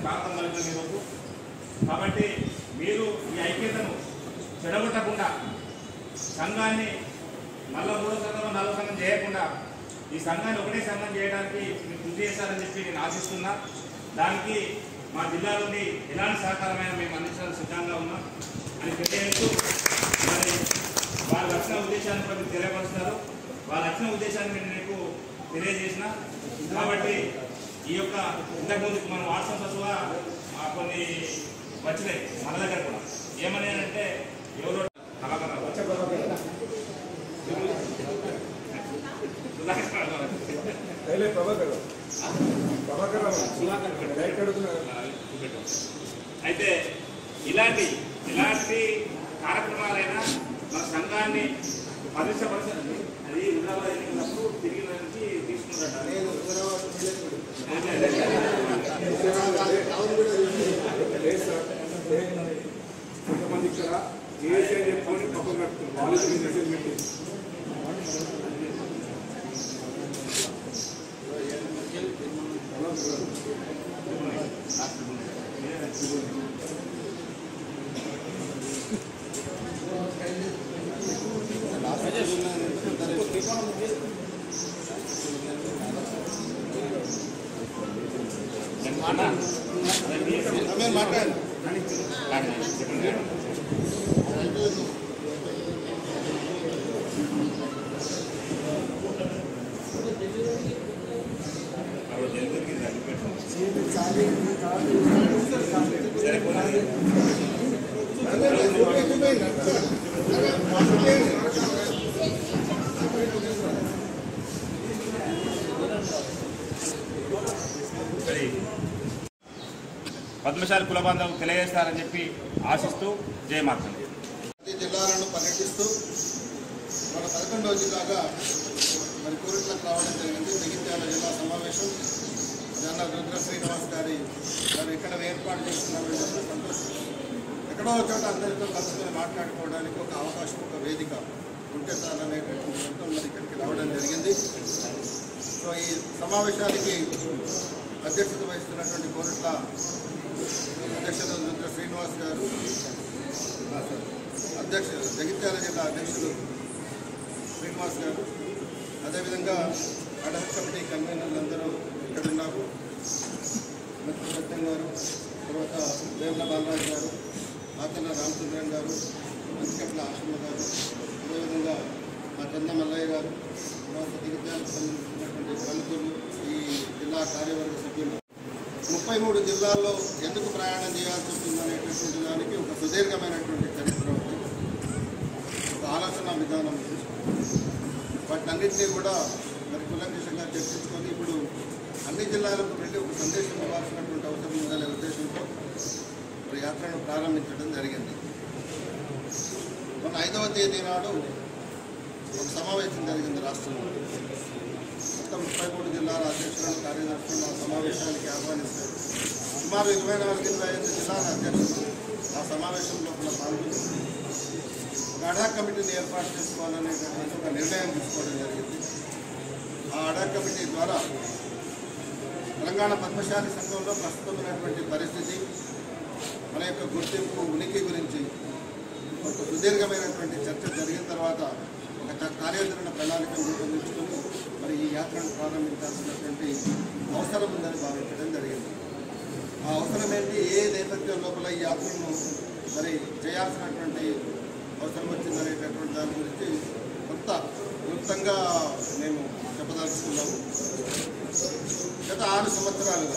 ప్రాంతం కలిగిన ఈరోజు కాబట్టి మీరు ఈ ఐక్యతను చెడగొట్టకుండా సంఘాన్ని మళ్ళా మూడో సంఘం నాలుగో సంఘం చేయకుండా ఈ సంఘాన్ని ఒకటే సంఘం చేయడానికి మీరు కృషి చేస్తారని చెప్పి నేను ఆశిస్తున్నా దానికి మా జిల్లా నుండి ఎలాంటి సహకారమైన మేము అందించడానికి సిద్ధంగా ఉన్నాం అని తెలియజేస్తూ మరి వాళ్ళ వచ్చిన ఉద్దేశాన్ని కూడా మీకు తెలియపరుస్తున్నారు వాళ్ళ వచ్చిన ఉద్దేశాన్ని నేను మీకు తెలియజేసిన కాబట్టి ఈ యొక్క ఇంతకుముందు మనం వాట్సాప్ కూడా కొన్ని వచ్చినాయి మన దగ్గర కూడా ఏమని అంటే ఎవరో కళాకారులు పहले प्रभाकर प्रभाकर డైరెక్ట్ అడుగుతున్నారు అయితే ఇలాంటి ఇలాంటి కార్యక్రమాలైనా మన సంఘాన్ని పరిశ్రమపరచండి అది హైదరాబాద్ ఎన్నికలప్పుడు తిరిగి నుంచి తీసుకున్నారట అదే, అదే, అదే. లేదు సార్ కొంతమంది ఇక్కడ ఏసీ అని చెప్పుకొని పక్కన కట్టుకున్నారు వాళ్ళకి మెసేజ్ పెట్టి అన్న, అదే మీరు మాట్లాడండి. చెప్పండి. సరే, పోనీ. మరి పద్మశాలి కుల బాంధవులు తెలియజేస్తారని చెప్పి ఆశిస్తూ జయమాతండి ప్రతి జిల్లాలను పర్యటిస్తూ మన పదకొండవ జిల్లాగా మరి కోరికలకు రావడం జరిగింది జగిత్యాల జిల్లా సమావేశం జన రుద్ర శ్రీనివాస్ గారి వారు ఇక్కడ ఏర్పాటు చేస్తున్నారని చెప్పి సంతోషం ఎక్కడో ఒక చోట అందరితో కలుసుకొని మాట్లాడుకోవడానికి ఒక అవకాశం ఒక వేదిక ఉంటే చాలు అనేటటువంటి దాంతో మరి ఇక్కడికి రావడం జరిగింది సో ఈ సమావేశానికి అధ్యక్షత వహిస్తున్నటువంటి కోరిట్ల అధ్యక్షుడు రుద్ర శ్రీనివాస్ గారు అధ్యక్షుడు జగిత్యాల జిల్లా అధ్యక్షుడు శ్రీనివాస్ గారు అదేవిధంగా అడహక్ కమిటీ కన్వీనర్లందరూ ఇక్కడ ఉన్నారు మిత్ర సత్యం గారు తర్వాత దేవల బాలరాజు గారు ఆతల రామచంద్రన్ గారు మంచికట్ల ఆశ్రమ గారు అదేవిధంగా మా చంద మల్లయ్య గారు తర్వాత జగిత్యాలకు సంబంధించినటువంటి పలువురు ఈ జిల్లా కార్యవర్గ సభ్యులు ముప్పై మూడు జిల్లాల్లో ఎందుకు ప్రయాణం చేయాల్సి వస్తుంది అనేటటువంటి దానికి ఒక సుదీర్ఘమైనటువంటి చరిత్ర ఉంది ఒక ఆలోచన విధానం ఉంది వాటన్నింటినీ కూడా మరి కులంకషంగా చర్చించుకొని ఇప్పుడు అన్ని జిల్లాలకు వెళ్ళి ఒక సందేశం ఇవ్వాల్సినటువంటి అవసరం ఉందనే ఉద్దేశంతో మరి యాత్రను ప్రారంభించడం జరిగింది మొన్న ఐదవ తేదీ నాడు ఒక సమావేశం జరిగింది రాష్ట్రంలో మొత్తం ముప్పై మూడు జిల్లాల అధ్యక్షులను కార్యదర్శులను ఆ సమావేశానికి ఆహ్వానిస్తారు సుమారు ఇరవై నాలుగు ఇరవై ఐదు జిల్లాల అధ్యక్షులు ఆ సమావేశం లోపల పాల్గొని ఒక అడా కమిటీని ఏర్పాటు చేసుకోవాలనేటటువంటి ఒక నిర్ణయం తీసుకోవడం జరిగింది ఆ అడా కమిటీ ద్వారా తెలంగాణ పద్మశాలి సంఘంలో ప్రస్తుతం ఉన్నటువంటి పరిస్థితి మన యొక్క గుర్తింపు ఉనికి గురించి ఒక సుదీర్ఘమైనటువంటి చర్చ జరిగిన తర్వాత ఒక చ- కార్యాచరణ ప్రణాళికను రూపొందించుకొని మరి ఈ యాత్రను ప్రారంభించాల్సినటువంటి అవసరం ఉందని భావించడం జరిగింది ఆ అవసరం ఏంటి ఏ నేపథ్యం లోపల ఈ యాత్రను మరి చేయాల్సినటువంటి అవసరం వచ్చిందనేటటువంటి దాని గురించి కొంత క్లుప్తంగా మేము చెప్పదలుచుకున్నాము గత ఆరు సంవత్సరాలుగా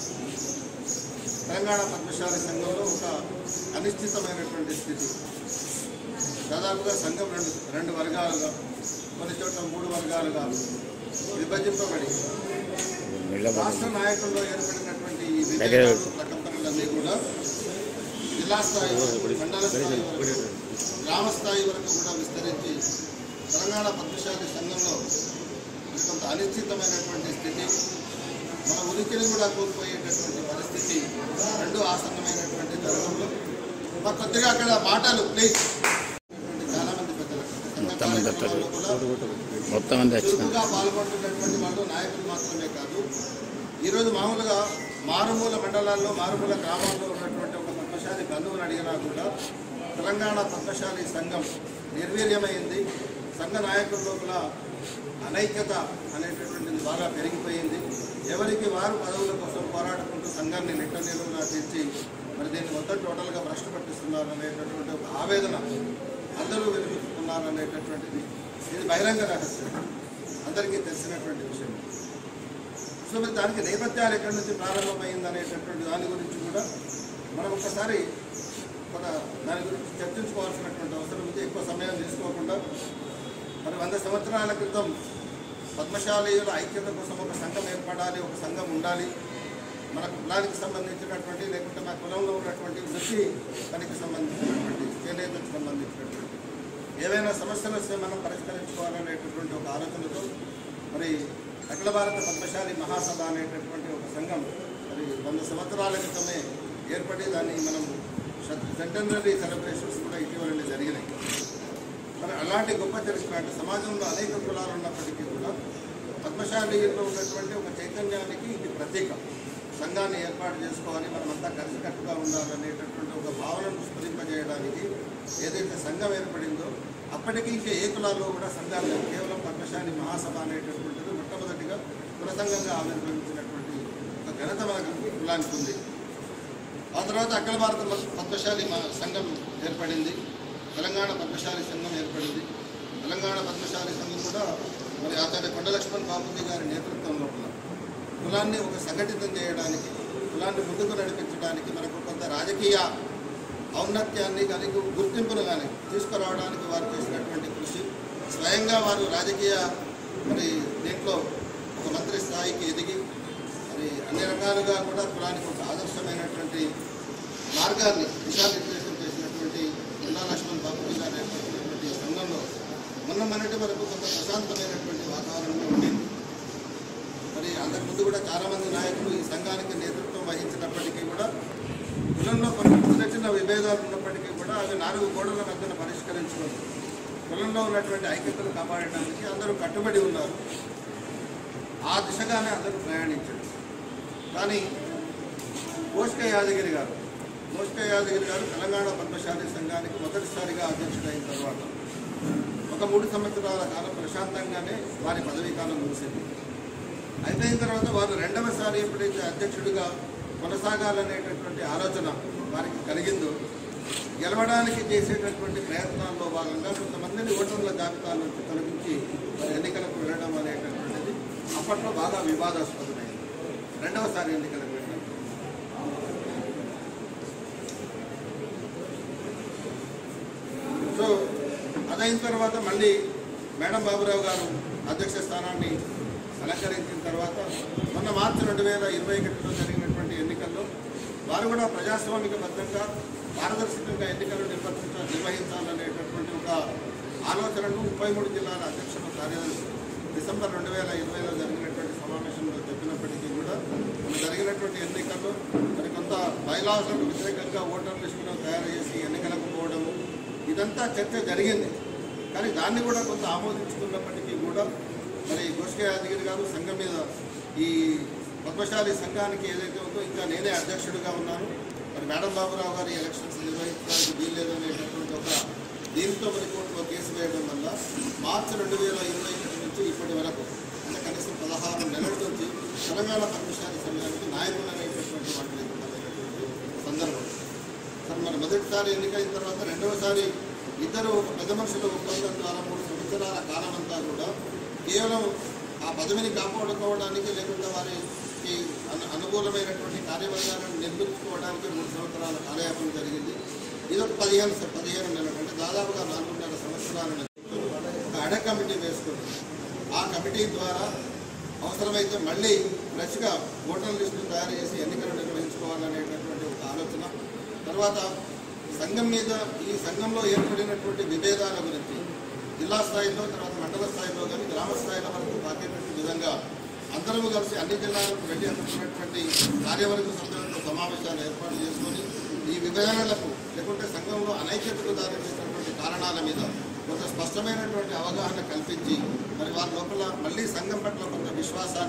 తెలంగాణ పద్మశాలి సంఘంలో ఒక అనిశ్చితమైనటువంటి స్థితి దాదాపుగా సంఘం రెండు రెండు వర్గాలుగా కొన్ని చోట్ల మూడు వర్గాలుగా విభజింపబడి రాష్ట్ర నాయకుల్లో ఏర్పడినటువంటి ఈ విభేదాలు ప్రకంపనలన్నీ కూడా జిల్లా స్థాయి వరకు మండల స్థాయి వరకు గ్రామ స్థాయి వరకు కూడా విస్తరించి తెలంగాణ పద్మశాలి సంఘంలో కొంత అనిశ్చితమైనటువంటి స్థితి మన ఉనికిని కూడా కోల్పోయేటటువంటి పరిస్థితి రెండు ఆసన్నమైనటువంటి తరుణంలో మరి కొద్దిగా అక్కడ మాటలు ప్లీజ్ చాలా మంది పెద్దలు సంఘ కార్యక్రమాల్లో కూడా మొత్తం అంతా వచ్చిన చురుకుగా పాల్గొంటున్నటువంటి వాళ్ళు నాయకులు మాత్రమే కాదు ఈరోజు మామూలుగా మారుమూల మండలాల్లో మారుమూల గ్రామాల్లో ఉన్నటువంటి ఒక పద్మశాలి బంధువుని అడిగినా కూడా తెలంగాణ పద్మశాలి సంఘం నిర్వీర్యమైంది సంఘ నాయకుల లోపల అనైక్యత అనేటటువంటిది బాగా పెరిగిపోయింది ఎవరికి వారు పదవుల కోసం పోరాడుకుంటూ సంఘాన్ని నిట్ట నిలువునా తెచ్చి మరి దీన్ని మొత్తం టోటల్గా భ్రష్టు పట్టిస్తున్నారు అనేటటువంటి ఒక ఆవేదన అందరూ వెలుగుతున్నారు అనేటటువంటిది ఇది బహిరంగ రహస్యం అందరికీ తెలిసినటువంటి విషయం సో మరి దానికి నేపథ్యాలు ఎక్కడి నుంచి ప్రారంభమైంది అనేటటువంటి దాని గురించి కూడా మనం ఒకసారి ఒక దాని గురించి చర్చించుకోవాల్సినటువంటి అవసరం ఉంది ఎక్కువ సమయం తీసుకోకుండా మరి వంద సంవత్సరాల క్రితం పద్మశాలీయుల ఐక్యత కోసం ఒక సంఘం ఏర్పడాలి ఒక సంఘం ఉండాలి మన కులానికి సంబంధించినటువంటి లేకుంటే మన కులంలో ఉన్నటువంటి వృత్తి పనికి సంబంధించినటువంటి చేనేతకు సంబంధించినటువంటి ఏవైనా సమస్యలు వస్తే మనం పరిష్కరించుకోవాలనేటటువంటి ఒక ఆలోచనతో మరి అఖిల భారత పద్మశాలి మహాసభ అనేటటువంటి ఒక సంఘం మరి వంద సంవత్సరాల క్రితమే ఏర్పడి దాన్ని మనం సెంటనరీ సెలబ్రేషన్స్ కూడా ఇటీవలనే జరిగినాయి మరి అలాంటి గొప్ప చరిత్ర అంటే సమాజంలో అనేక కులాలు ఉన్నప్పటికీ కూడా పద్మశాలీలో ఉన్నటువంటి ఒక చైతన్యానికి ఇది ప్రతీక సంఘాన్ని ఏర్పాటు చేసుకోవాలి మనమంతా కలిసికట్టుగా ఉండాలనేటటువంటి ఒక భావనను స్ఫురింపజేయడానికి ఏదైతే సంఘం ఏర్పడిందో అప్పటికి ఇంకా ఏ కులాల్లో కూడా సంఘాలు లేవు. కేవలం పద్మశాలి మహాసభ అనేటటువంటిది మొట్టమొదటిగా కుల సంఘంగా ఆవిర్భవించినటువంటి ఒక ఘనత మనకు కులానికి ఉంది ఆ తర్వాత అఖిల భారత పద్మశాలి మ- సంఘం ఏర్పడింది తెలంగాణ పద్మశాలి సంఘం ఏర్పడింది తెలంగాణ పద్మశాలి సంఘం కూడా మరి ఆచార్య కొండ లక్ష్మణ్ బాబుజీ గారి నేతృత్వం లోపల కులాన్ని ఒక సంఘటితం చేయడానికి కులాన్ని ముందుకు నడిపించడానికి మనకు కొంత రాజకీయ ఔన్నత్యాన్ని కలిగి గుర్తింపును కానీ తీసుకురావడానికి వారు చేసినటువంటి కృషి స్వయంగా వారు రాజకీయ మరి దీంట్లో ఒక మంత్రి స్థాయికి ఎదిగి మరి అన్ని రకాలుగా కూడా కులానికి ఒక ఆదర్శమైనటువంటి మార్గాన్ని దిశానిర్దేశం చేసినటువంటి కొండా లక్ష్మణ్ బాబు గారు ఏర్పడినటువంటి ఈ సంఘంలో మొన్న మొన్నటి వరకు కొంత ప్రశాంతమైనటువంటి వాతావరణంలో ఉండేది మరి అంతకుముందు కూడా చాలామంది నాయకులు ఈ సంఘానికి నేతృత్వం వహించినప్పటికీ కూడా కులంలో కొన్ని చిన్న చిన్న విభేదాలు ఉన్నప్పటికీ కూడా అవి నాలుగు గోడల మధ్యన పరిష్కరించుకొని కులంలో ఉన్నటువంటి ఐక్యతను కాపాడడానికి అందరూ కట్టుబడి ఉన్నారు ఆ దిశగానే అందరూ ప్రయాణించారు కానీ మోష్క యాదగిరి గారు మోష్క యాదగిరి గారు తెలంగాణ పద్మశాలి సంఘానికి మొదటిసారిగా అధ్యక్షుడైన తర్వాత ఒక మూడు సంవత్సరాల కాలం ప్రశాంతంగానే వారి పదవీ కాలం ముగిసింది అయిపోయిన తర్వాత వారు రెండవసారి ఎప్పుడైతే అధ్యక్షుడిగా కొనసాగాలనేటటువంటి ఆలోచన వారికి కలిగిందో గెలవడానికి చేసేటటువంటి ప్రయత్నాల్లో భాగంగా కొంతమందిని ఓటర్ల జాబితా నుంచి తొలగించి మరి ఎన్నికలకు వెళ్ళడం అనేటటువంటిది అప్పట్లో బాగా వివాదాస్పదమైంది రెండవసారి ఎన్నికలకు వెళ్ళడం సో అదైన తర్వాత మళ్ళీ మేడం బాబురావు గారు అధ్యక్ష స్థానాన్ని అలంకరించిన తర్వాత మొన్న మార్చి రెండు వేల ఇరవై ఒకటిలో జరిగినటువంటి ఎన్నికల్లో వారు కూడా ప్రజాస్వామికబద్ధంగా పారదర్శకంగా ఎన్నికలు నిర్వర్తించ నిర్వహించాలనేటటువంటి ఒక ఆలోచనను ముప్పై మూడు జిల్లాల అధ్యక్షుల కార్యదర్శి డిసెంబర్ రెండు వేల ఇరవైలో జరిగినటువంటి సమావేశంలో చెప్పినప్పటికీ కూడా మన జరిగినటువంటి ఎన్నికల్లో మరి కొంత బైలాసులకు వ్యతిరేకంగా ఓటర్ లిస్టులను తయారు చేసి ఎన్నికలకు పోవడము ఇదంతా చర్చ జరిగింది కానీ దాన్ని కూడా కొంత ఆమోదించుకున్నప్పటికీ కూడా మరి గోష్కే యాదగిరి గారు సంఘం మీద ఈ పద్మశాలి సంఘానికి ఏదైతే ఉందో ఇంకా నేనే అధ్యక్షుడిగా ఉన్నాను మరి మేడం బాబురావు గారి ఎలక్షన్స్ నిర్వహించడానికి వీల్లేదు అనేటటువంటి ఒక దీంతో మరి కోర్టులో కేసు వేయడం వల్ల మార్చి రెండు వేల ఇరవై ఒకటి నుంచి ఇప్పటి వరకు అంటే కనీసం పదహారు నెలల నుంచి తెలంగాణ పద్మశాలి సంఘానికి నాయకులు అనేటటువంటి వాటి అనేటటువంటి సందర్భం సార్ మరి మొదటిసారి ఎన్నికైన తర్వాత రెండవసారి ఇద్దరు ఒక పెద్ద మనుషుల ఒప్పందం ద్వారా మూడు సంవత్సరాల కాలం అంతా కూడా కేవలం ఆ పదవిని కాపాడుకోవడానికి లేకుంటే వారికి అను- అనుకూలమైనటువంటి కార్యవర్గాలను నిర్మించుకోవడానికి మూడు సంవత్సరాల కాలయాపన జరిగింది ఇది ఒక పదిహేను స- పదిహేను నెలలు అంటే దాదాపుగా నాలుగున్నర సంవత్సరాల ఒక అడ కమిటీ వేసుకుని ఆ కమిటీ ద్వారా అవసరమైతే మళ్ళీ ఫ్రెష్గా ఓటర్ లిస్టు తయారు చేసి ఎన్నికలు నిర్వహించుకోవాలనేటటువంటి ఒక ఆలోచన తర్వాత సంఘం మీద ఈ సంఘంలో ఏర్పడినటువంటి విభేదాల గురించి జిల్లా స్థాయిలో తర్వాత మండల స్థాయిలో కానీ గ్రామ స్థాయిలో వరకు పాకేటటువంటి విధంగా అందరము కలిసి అన్ని జిల్లాలకు వెళ్ళి అందుకున్నటువంటి కార్యవర్గ సభ్యులతో సమావేశాలు ఏర్పాటు చేసుకొని ఈ విభజనలకు లేకుంటే సంఘంలో అనైక్యతకు దారితీసినటువంటి కారణాల మీద కొంత స్పష్టమైనటువంటి అవగాహన కల్పించి మరి వారి లోపల మళ్ళీ సంఘం పట్ల కొంత విశ్వాసాన్ని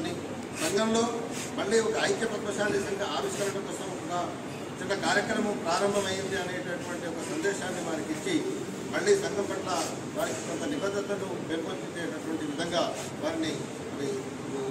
సంఘంలో మళ్ళీ ఒక ఐక్య పద్మశాలి సంఘ ఆవిష్కరణ కోసం ఒక చిన్న కార్యక్రమం ప్రారంభమైంది అనేటటువంటి ఒక సందేశాన్ని వారికి ఇచ్చి మళ్ళీ సంఘం పట్ల వారికి కొంత నిబద్ధతను పెంపొందించేటటువంటి విధంగా వారిని మరి ఉ,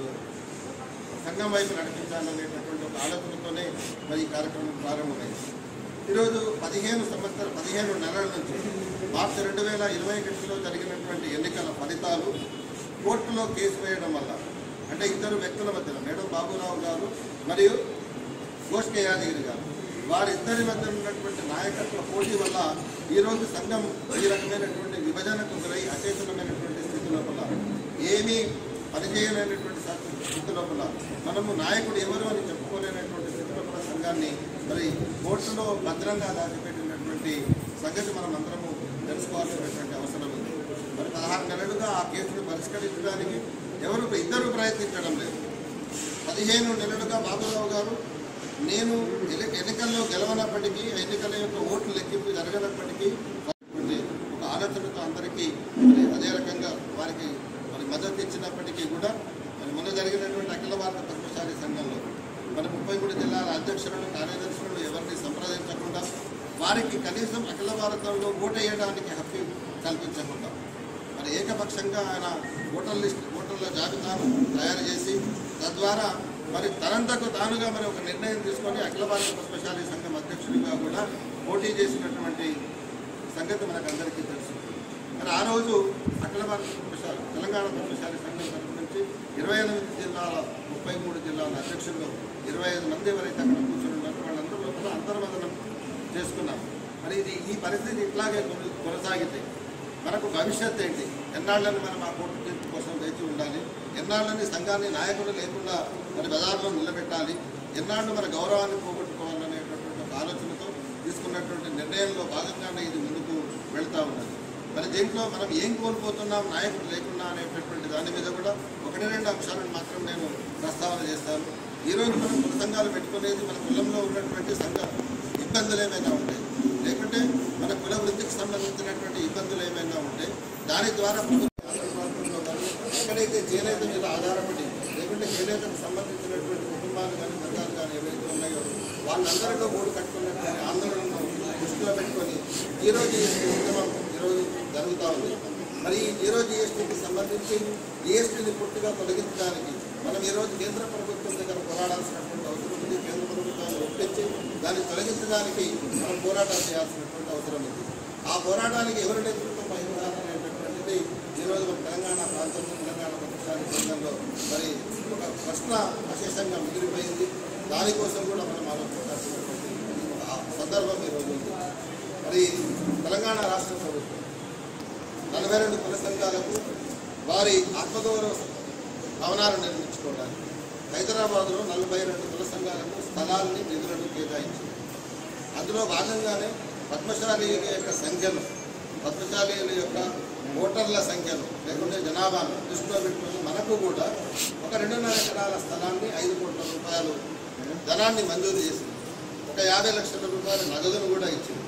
సంఘం వైపు నడిపించాలనేటటువంటి ఒక ఆలోచనతోనే మరి ఈ కార్యక్రమం ప్రారంభమైంది ఈరోజు పదిహేను సంవత్సరం పదిహేను నెలల నుంచి మార్చి రెండు వేల ఇరవై ఒకటిలో జరిగినటువంటి ఎన్నికల ఫలితాలు కోర్టులో కేసు వేయడం వల్ల అంటే ఇద్దరు వ్యక్తుల మధ్యన మేడం బాబురావు గారు మరియు గోష్ఠ యాదగిరి గారు వారిద్దరి మధ్య ఉన్నటువంటి నాయకత్వ పోటీ వల్ల ఈరోజు సంఘం ఈ రకమైనటువంటి విభజనకు గురై అచేతనమైనటువంటి స్థితి లోపల ఏమీ పనిచేయలేనటువంటి స్థితి లోపల మనము నాయకుడు ఎవరు అని చెప్పుకోలేనటువంటి స్థితి లోపల సంఘాన్ని మరి కోర్టులో భద్రంగా దాచిపెట్టినటువంటి సంగతి మనం అందరము తెలుసుకోవాల్సినటువంటి అవసరం ఉంది మరి పదహారు నెలలుగా ఆ కేసును పరిష్కరించడానికి ఎవరు ఇద్దరు ప్రయత్నించడం లేదు పదిహేను నెలలుగా బాబురావు గారు నేను ఎన్ని- ఎన్నికల్లో గెలవనప్పటికీ ఎన్నికల యొక్క ఓట్లు లెక్కింపు జరగనప్పటికీ కొన్ని ఒక ఆలోచనతో అందరికీ మరి అదే రకంగా వారికి మరి మద్దతు ఇచ్చినప్పటికీ కూడా మరి మొన్న జరిగినటువంటి అఖిల భారత పద్మశాలి సంఘంలో మరి ముప్పై మూడు జిల్లాల అధ్యక్షులను కార్యదర్శులను ఎవరిని సంప్రదించకుండా వారికి కనీసం అఖిల భారతంలో ఓటేయడానికి హక్కు కల్పించకుండా మరి ఏకపక్షంగా ఆయన ఓటర్ లిస్ట్ ఓటర్ల జాబితాను తయారు చేసి తద్వారా మరి తనంతకు తానుగా మరి ఒక నిర్ణయం తీసుకొని అఖిల భారత పద్మశాలి సంఘం అధ్యక్షుడిగా కూడా పోటీ చేసినటువంటి సంగతి మనకు అందరికీ తెలుసు మరి ఆ రోజు అఖిల భారత పద్మశాలి తెలంగాణ పద్మశాలి సంఘం తరఫు నుంచి ఇరవై ఎనిమిది జిల్లాల ముప్పై మూడు జిల్లాల అధ్యక్షుల్లో ఇరవై ఐదు మంది ఎవరైతే అక్కడ కూర్చొని ఉన్నారో వాళ్ళందరిలో కూడా అంతర్మదనం చేసుకున్నాం మరి ఇది ఈ పరిస్థితి ఇట్లాగే కొన- కొనసాగితే మనకు భవిష్యత్ ఏంటి ఎన్నాళ్ళని మనం ఆ కోర్టు తీర్పు కోసం వేచి ఉండాలి ఎన్నాళ్ళని సంఘాన్ని నాయకులు లేకుండా మరి బజార్లో నిలబెట్టాలి ఎన్నాళ్ళు మన గౌరవాన్ని పోగొట్టుకోవాలనేటటువంటి ఒక ఆలోచనతో తీసుకున్నటువంటి నిర్ణయంలో భాగంగానే ఇది ముందుకు వెళ్తా ఉన్నది మరి దీంట్లో మనం ఏం కోల్పోతున్నాం నాయకుడు లేకుండా అనేటటువంటి దాని మీద కూడా ఒకటి రెండు అంశాలను మాత్రం నేను ప్రస్తావన చేస్తాను ఈరోజు మనం కుల సంఘాలు పెట్టుకునేది మన కులంలో ఉన్నటువంటి సంఘ ఇబ్బందులు ఏమైనా ఉంటాయి లేకుంటే మన కుల వృత్తికి సంబంధించినటువంటి ఇబ్బందులు ఏమైనా ఉంటే దాని ద్వారా ప్రభుత్వం ఎక్కడైతే చేనేత మీద ఆధారపడి లేకుంటే చేనేతకు సంబంధించినటువంటి కుటుంబాలు కానీ వర్గాలు కానీ ఏవైతే ఉన్నాయో వాళ్ళందరిలో మూడు కట్టుకున్నటువంటి ఆందోళనను దృష్టిలో పెట్టుకొని జీరో జిఎస్టీ ఉద్యమం ఈరోజు జరుగుతూ ఉంది మరి ఈ జీరో జిఎస్టీకి సంబంధించి జిఎస్టీని పూర్తిగా తొలగించడానికి మనం ఈరోజు కేంద్ర ప్రభుత్వం దగ్గర పోరాడాల్సినటువంటి అవసరం ఉంది కేంద్ర ప్రభుత్వాన్ని ఒప్పించి దాన్ని తొలగించడానికి మనం పోరాటం చేయాల్సినటువంటి అవసరం ఉంది ఆ పోరాటానికి ఎవరు నేతృత్వం వహించాలనేటటువంటిది ఈరోజు మన తెలంగాణ ప్రాంతంలో తెలంగాణ పక్షాల సంఘంలో మరి ఒక ప్రశ్న అశేషంగా మిగిలిపోయింది దానికోసం కూడా మనం ఆలోచించాల్సినటువంటి ఆ సందర్భం ఈరోజు ఉంది మరి తెలంగాణ రాష్ట్ర ప్రభుత్వం నలభై రెండు కుల సంఘాలకు వారి ఆత్మగౌరవ భవనాలు నిర్మించుకోవడానికి హైదరాబాద్లో నలభై రెండు కుల సంఘాలకు స్థలాల్ని నిధులను కేటాయించింది అందులో భాగంగానే పద్మశాలి యొక్క సంఖ్యను పద్మశాలీల యొక్క ఓటర్ల సంఖ్యను లేకుంటే జనాభాను దృష్టిలో పెట్టుకుని మనకు కూడా ఒక రెండున్నర ఎకరాల స్థలాన్ని ఐదు కోట్ల రూపాయలు ధనాన్ని మంజూరు చేసింది ఒక యాభై లక్షల రూపాయల నగదును కూడా ఇచ్చింది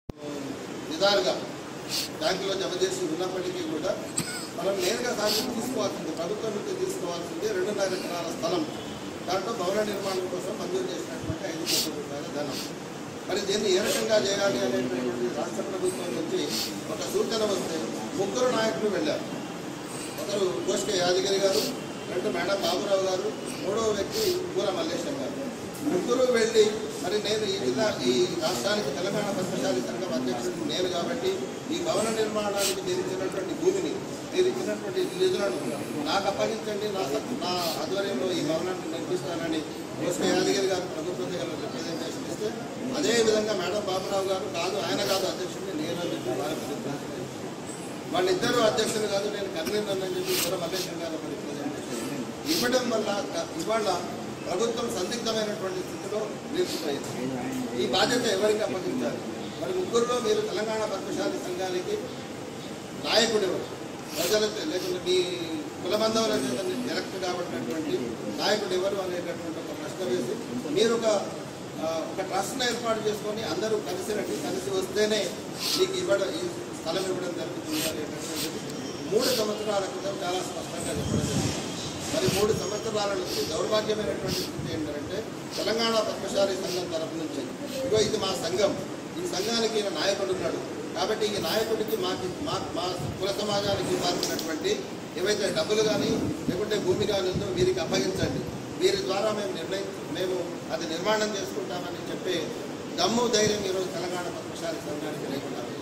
విధాలుగా బ్యాంకులో జమ చేసి ఉన్నప్పటికీ కూడా మనం నేరుగా దాన్ని తీసుకోవాల్సింది ప్రభుత్వం నుంచి తీసుకోవాల్సింది రెండున్నర ఎకరాల స్థలం దాంట్లో భవన నిర్మాణం కోసం మంజూరు చేసినటువంటి ఐదు కోట్ల రూపాయల ధనం మరి దీన్ని ఏ రకంగా చేయాలి అనేటటువంటి రాష్ట్ర ప్రభుత్వం నుంచి ఒక సూచన వస్తే ముగ్గురు నాయకులు వెళ్ళారు ఒకరు కోష్క యాదగిరి గారు రెండు మేడం బాబురావు గారు మూడవ వ్యక్తి పూర మల్లేశం గారు ముగ్గురు వెళ్ళి మరి నేను ఈ జిల్లా ఈ రాష్ట్రానికి తెలంగాణ పద్మశాలి సంఘం అధ్యక్షుడు నేను కాబట్టి ఈ భవన నిర్మాణానికి మీరు ఇచ్చినటువంటి భూమిని మీరు ఇచ్చినటువంటి నిధులను నాకు అప్పగించండి నా నా ఆధ్వర్యంలో ఈ భవనాన్ని నిర్మిస్తానని కోష్క యాదగిరి గారు ప్రభుత్వం దగ్గర రిప్రజెంటేషన్ ఇస్తే అదే విధంగా మేడం బాబురావు గారు కాదు ఆయన కాదు అధ్యక్షుడిని నేను అని చెప్పి వారికి రిప్రజెంటేషన్ వాళ్ళిద్దరూ అధ్యక్షులు కాదు నేను కన్వీనర్ అని చెప్పి కూడా మల్లేశ్వర గారు ఒక రిప్రజెంటేషన్ ఇవ్వడం వల్ల క- ఇవాళ ప్రభుత్వం సందిగ్ధమైనటువంటి స్థితిలో నిలిచిపోయింది ఈ బాధ్యత ఎవరికి అప్పగించాలి మరి ముగ్గురులో మీరు తెలంగాణ పద్మశాలి సంఘానికి నాయకుడు ఎవరు ప్రజలకు లేకుంటే మీ కులబంధవుల చేత ఎలక్ట్ కాబట్టినటువంటి నాయకుడు ఎవరు అనేటటువంటి ఒక ప్రశ్న వేసి మీరు ఒక ఆ, ఒక ట్రస్ట్ను ఏర్పాటు చేసుకొని అందరూ కలిసి రండి కలిసి వస్తేనే మీకు ఇవ్వడం ఈ స్థలం ఇవ్వడం జరుగుతుంది అనేటటువంటిది మూడు సంవత్సరాల క్రితం చాలా స్పష్టంగా చెప్పడం జరిగింది మరి మూడు సంవత్సరాల నుంచి దౌర్భాగ్యమైనటువంటి స్థితి ఏంటంటే తెలంగాణ పద్మశాలి సంఘం తరపు నుంచి ఇగో ఇది మా సంఘం ఈ సంఘానికి ఈయన నాయకుడు ఉన్నాడు కాబట్టి ఈ నాయకుడికి మాకి మా మా కుల సమాజానికి ఇవ్వాల్సినటువంటి ఏవైతే డబ్బులు కానీ లేకుంటే భూమి కానీ ఉందో వీరికి అప్పగించండి వీరి ద్వారా మేము నిర్ణయం మేము అది నిర్మాణం చేసుకుంటామని చెప్పే దమ్ము ధైర్యం ఈరోజు తెలంగాణ పద్మశాలి సంఘానికి లేకుండా పోయింది.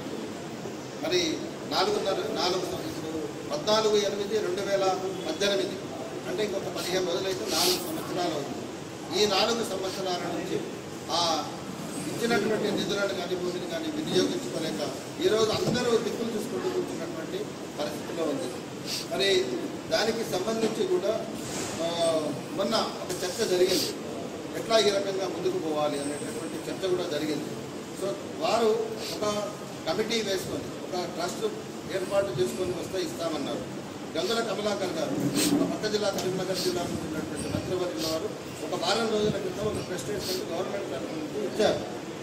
మరి నాలుగున్నర నాలుగు సంవత్సరాలు పద్నాలుగు ఎనిమిది రెండు వేల పద్దెనిమిది అంటే ఇంకొక పదిహేను రోజులైతే నాలుగు సంవత్సరాలు అవుతుంది ఈ నాలుగు సంవత్సరాల నుంచి ఆ ఇచ్చినటువంటి నిధులను కానీ భూమిని కానీ వినియోగించుకోలేక ఈరోజు అందరూ దిక్కులు చూసుకుంటూ కూర్చున్నటువంటి పరిస్థితిలో ఉంది మరి దానికి సంబంధించి కూడా ఆ, మొన్న ఒక చర్చ జరిగింది ఎట్లా ఈ రకంగా ముందుకు పోవాలి అనేటటువంటి చర్చ కూడా జరిగింది సో వారు ఒక కమిటీ వేసుకొని ఒక ట్రస్ట్ ఏర్పాటు చేసుకొని వస్తే ఇస్తామన్నారు గంగుల కమలాకర్ గారు మన పక్క జిల్లా కరీంనగర్ జిల్లా నుంచి ఉన్నటువంటి మంత్రివర్యుల వారు ఒక వారం రోజుల క్రితం ఒక ప్రెస్ స్టేట్మెంట్ గవర్నమెంట్ తరఫు నుంచి ఇచ్చారు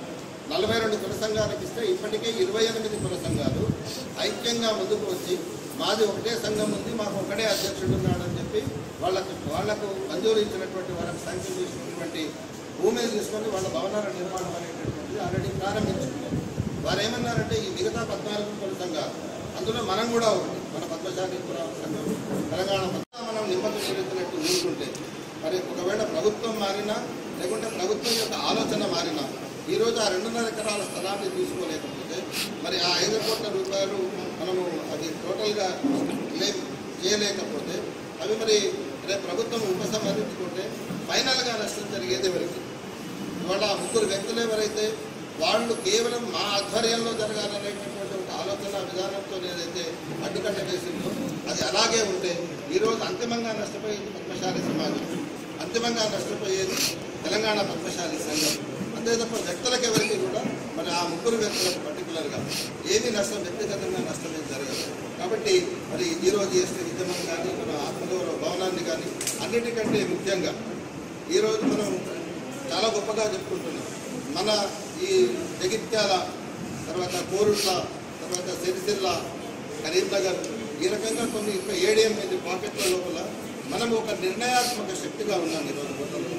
నలభై రెండు కుల సంఘాలకు ఇస్తే ఇప్పటికే ఇరవై ఎనిమిది కుల సంఘాలు ఐక్యంగా ముందుకు వచ్చి మాది ఒకటే సంఘం ఉంది మాకు ఒకటే అధ్యక్షుడు ఉన్నాడని చెప్పి వాళ్ళకు వాళ్లకు మంజూరు ఇచ్చినటువంటి వాళ్ళకి శాంక్షన్ చేసినటువంటి భూమిని తీసుకొని వాళ్ళ భవనాల నిర్మాణం అనేటటువంటిది ఆల్రెడీ ప్రారంభించుకున్నారు వారు ఏమన్నారంటే ఈ మిగతా పద్నాలుగు కుల సంఘాలు అందులో మనం కూడా ఒకటి మన పద్మశాలి కుల సంఘం తెలంగాణ మొత్తం మనం నిమ్మకం చెల్లుతున్నట్టు ఊరుకుంటే మరి ఒకవేళ ప్రభుత్వం మారినా లేకుంటే ప్రభుత్వం యొక్క ఆలోచన మారినా ఈరోజు ఆ రెండున్నర ఎకరాల స్థలాన్ని తీసుకోలేకపోతే మరి ఆ ఐదు కోట్ల రూపాయలు మనము అది టోటల్గా క్లెయిమ్ చేయలేకపోతే అవి మరి రేపు ప్రభుత్వం ఉపసంహరించుకుంటే ఫైనల్గా నష్టం జరిగేది ఎవరికి ఇవాళ ఆ ముగ్గురు వ్యక్తులు ఎవరైతే వాళ్ళు కేవలం మా ఆధ్వర్యంలో జరగాలనేటటువంటి ఒక ఆలోచన విధానంతో ఏదైతే అడ్డుకట్ట వేసిందో అది అలాగే ఉంటే ఈరోజు అంతిమంగా నష్టపోయేది పద్మశాలి సమాజం అంతిమంగా నష్టపోయేది తెలంగాణ పద్మశాలి సంఘం అంతే తప్ప వ్యక్తులకు ఎవరికి కూడా మరి ఆ ముగ్గురు వ్యక్తులకు పర్టికులర్గా ఏమీ నష్టం వ్యక్తిగతంగా నష్టం ఏం జరగదు కాబట్టి మరి ఈరోజు చేసిన ఉద్యమం కానీ మన ఆత్మగౌరవ భవనాన్ని కానీ అన్నిటికంటే ముఖ్యంగా ఈరోజు మనం చాలా గొప్పగా చెప్పుకుంటున్నాం మన ఈ జగిత్యాల తర్వాత కోరుట్ల తర్వాత సిరిసిల్ల కరీంనగర్ ఈ రకంగా కొన్ని ఇంకా ఏడెనిమిది పాకెట్ల లోపల మనం ఒక నిర్ణయాత్మక శక్తిగా ఉన్నాం ఈరోజు మొత్తంలో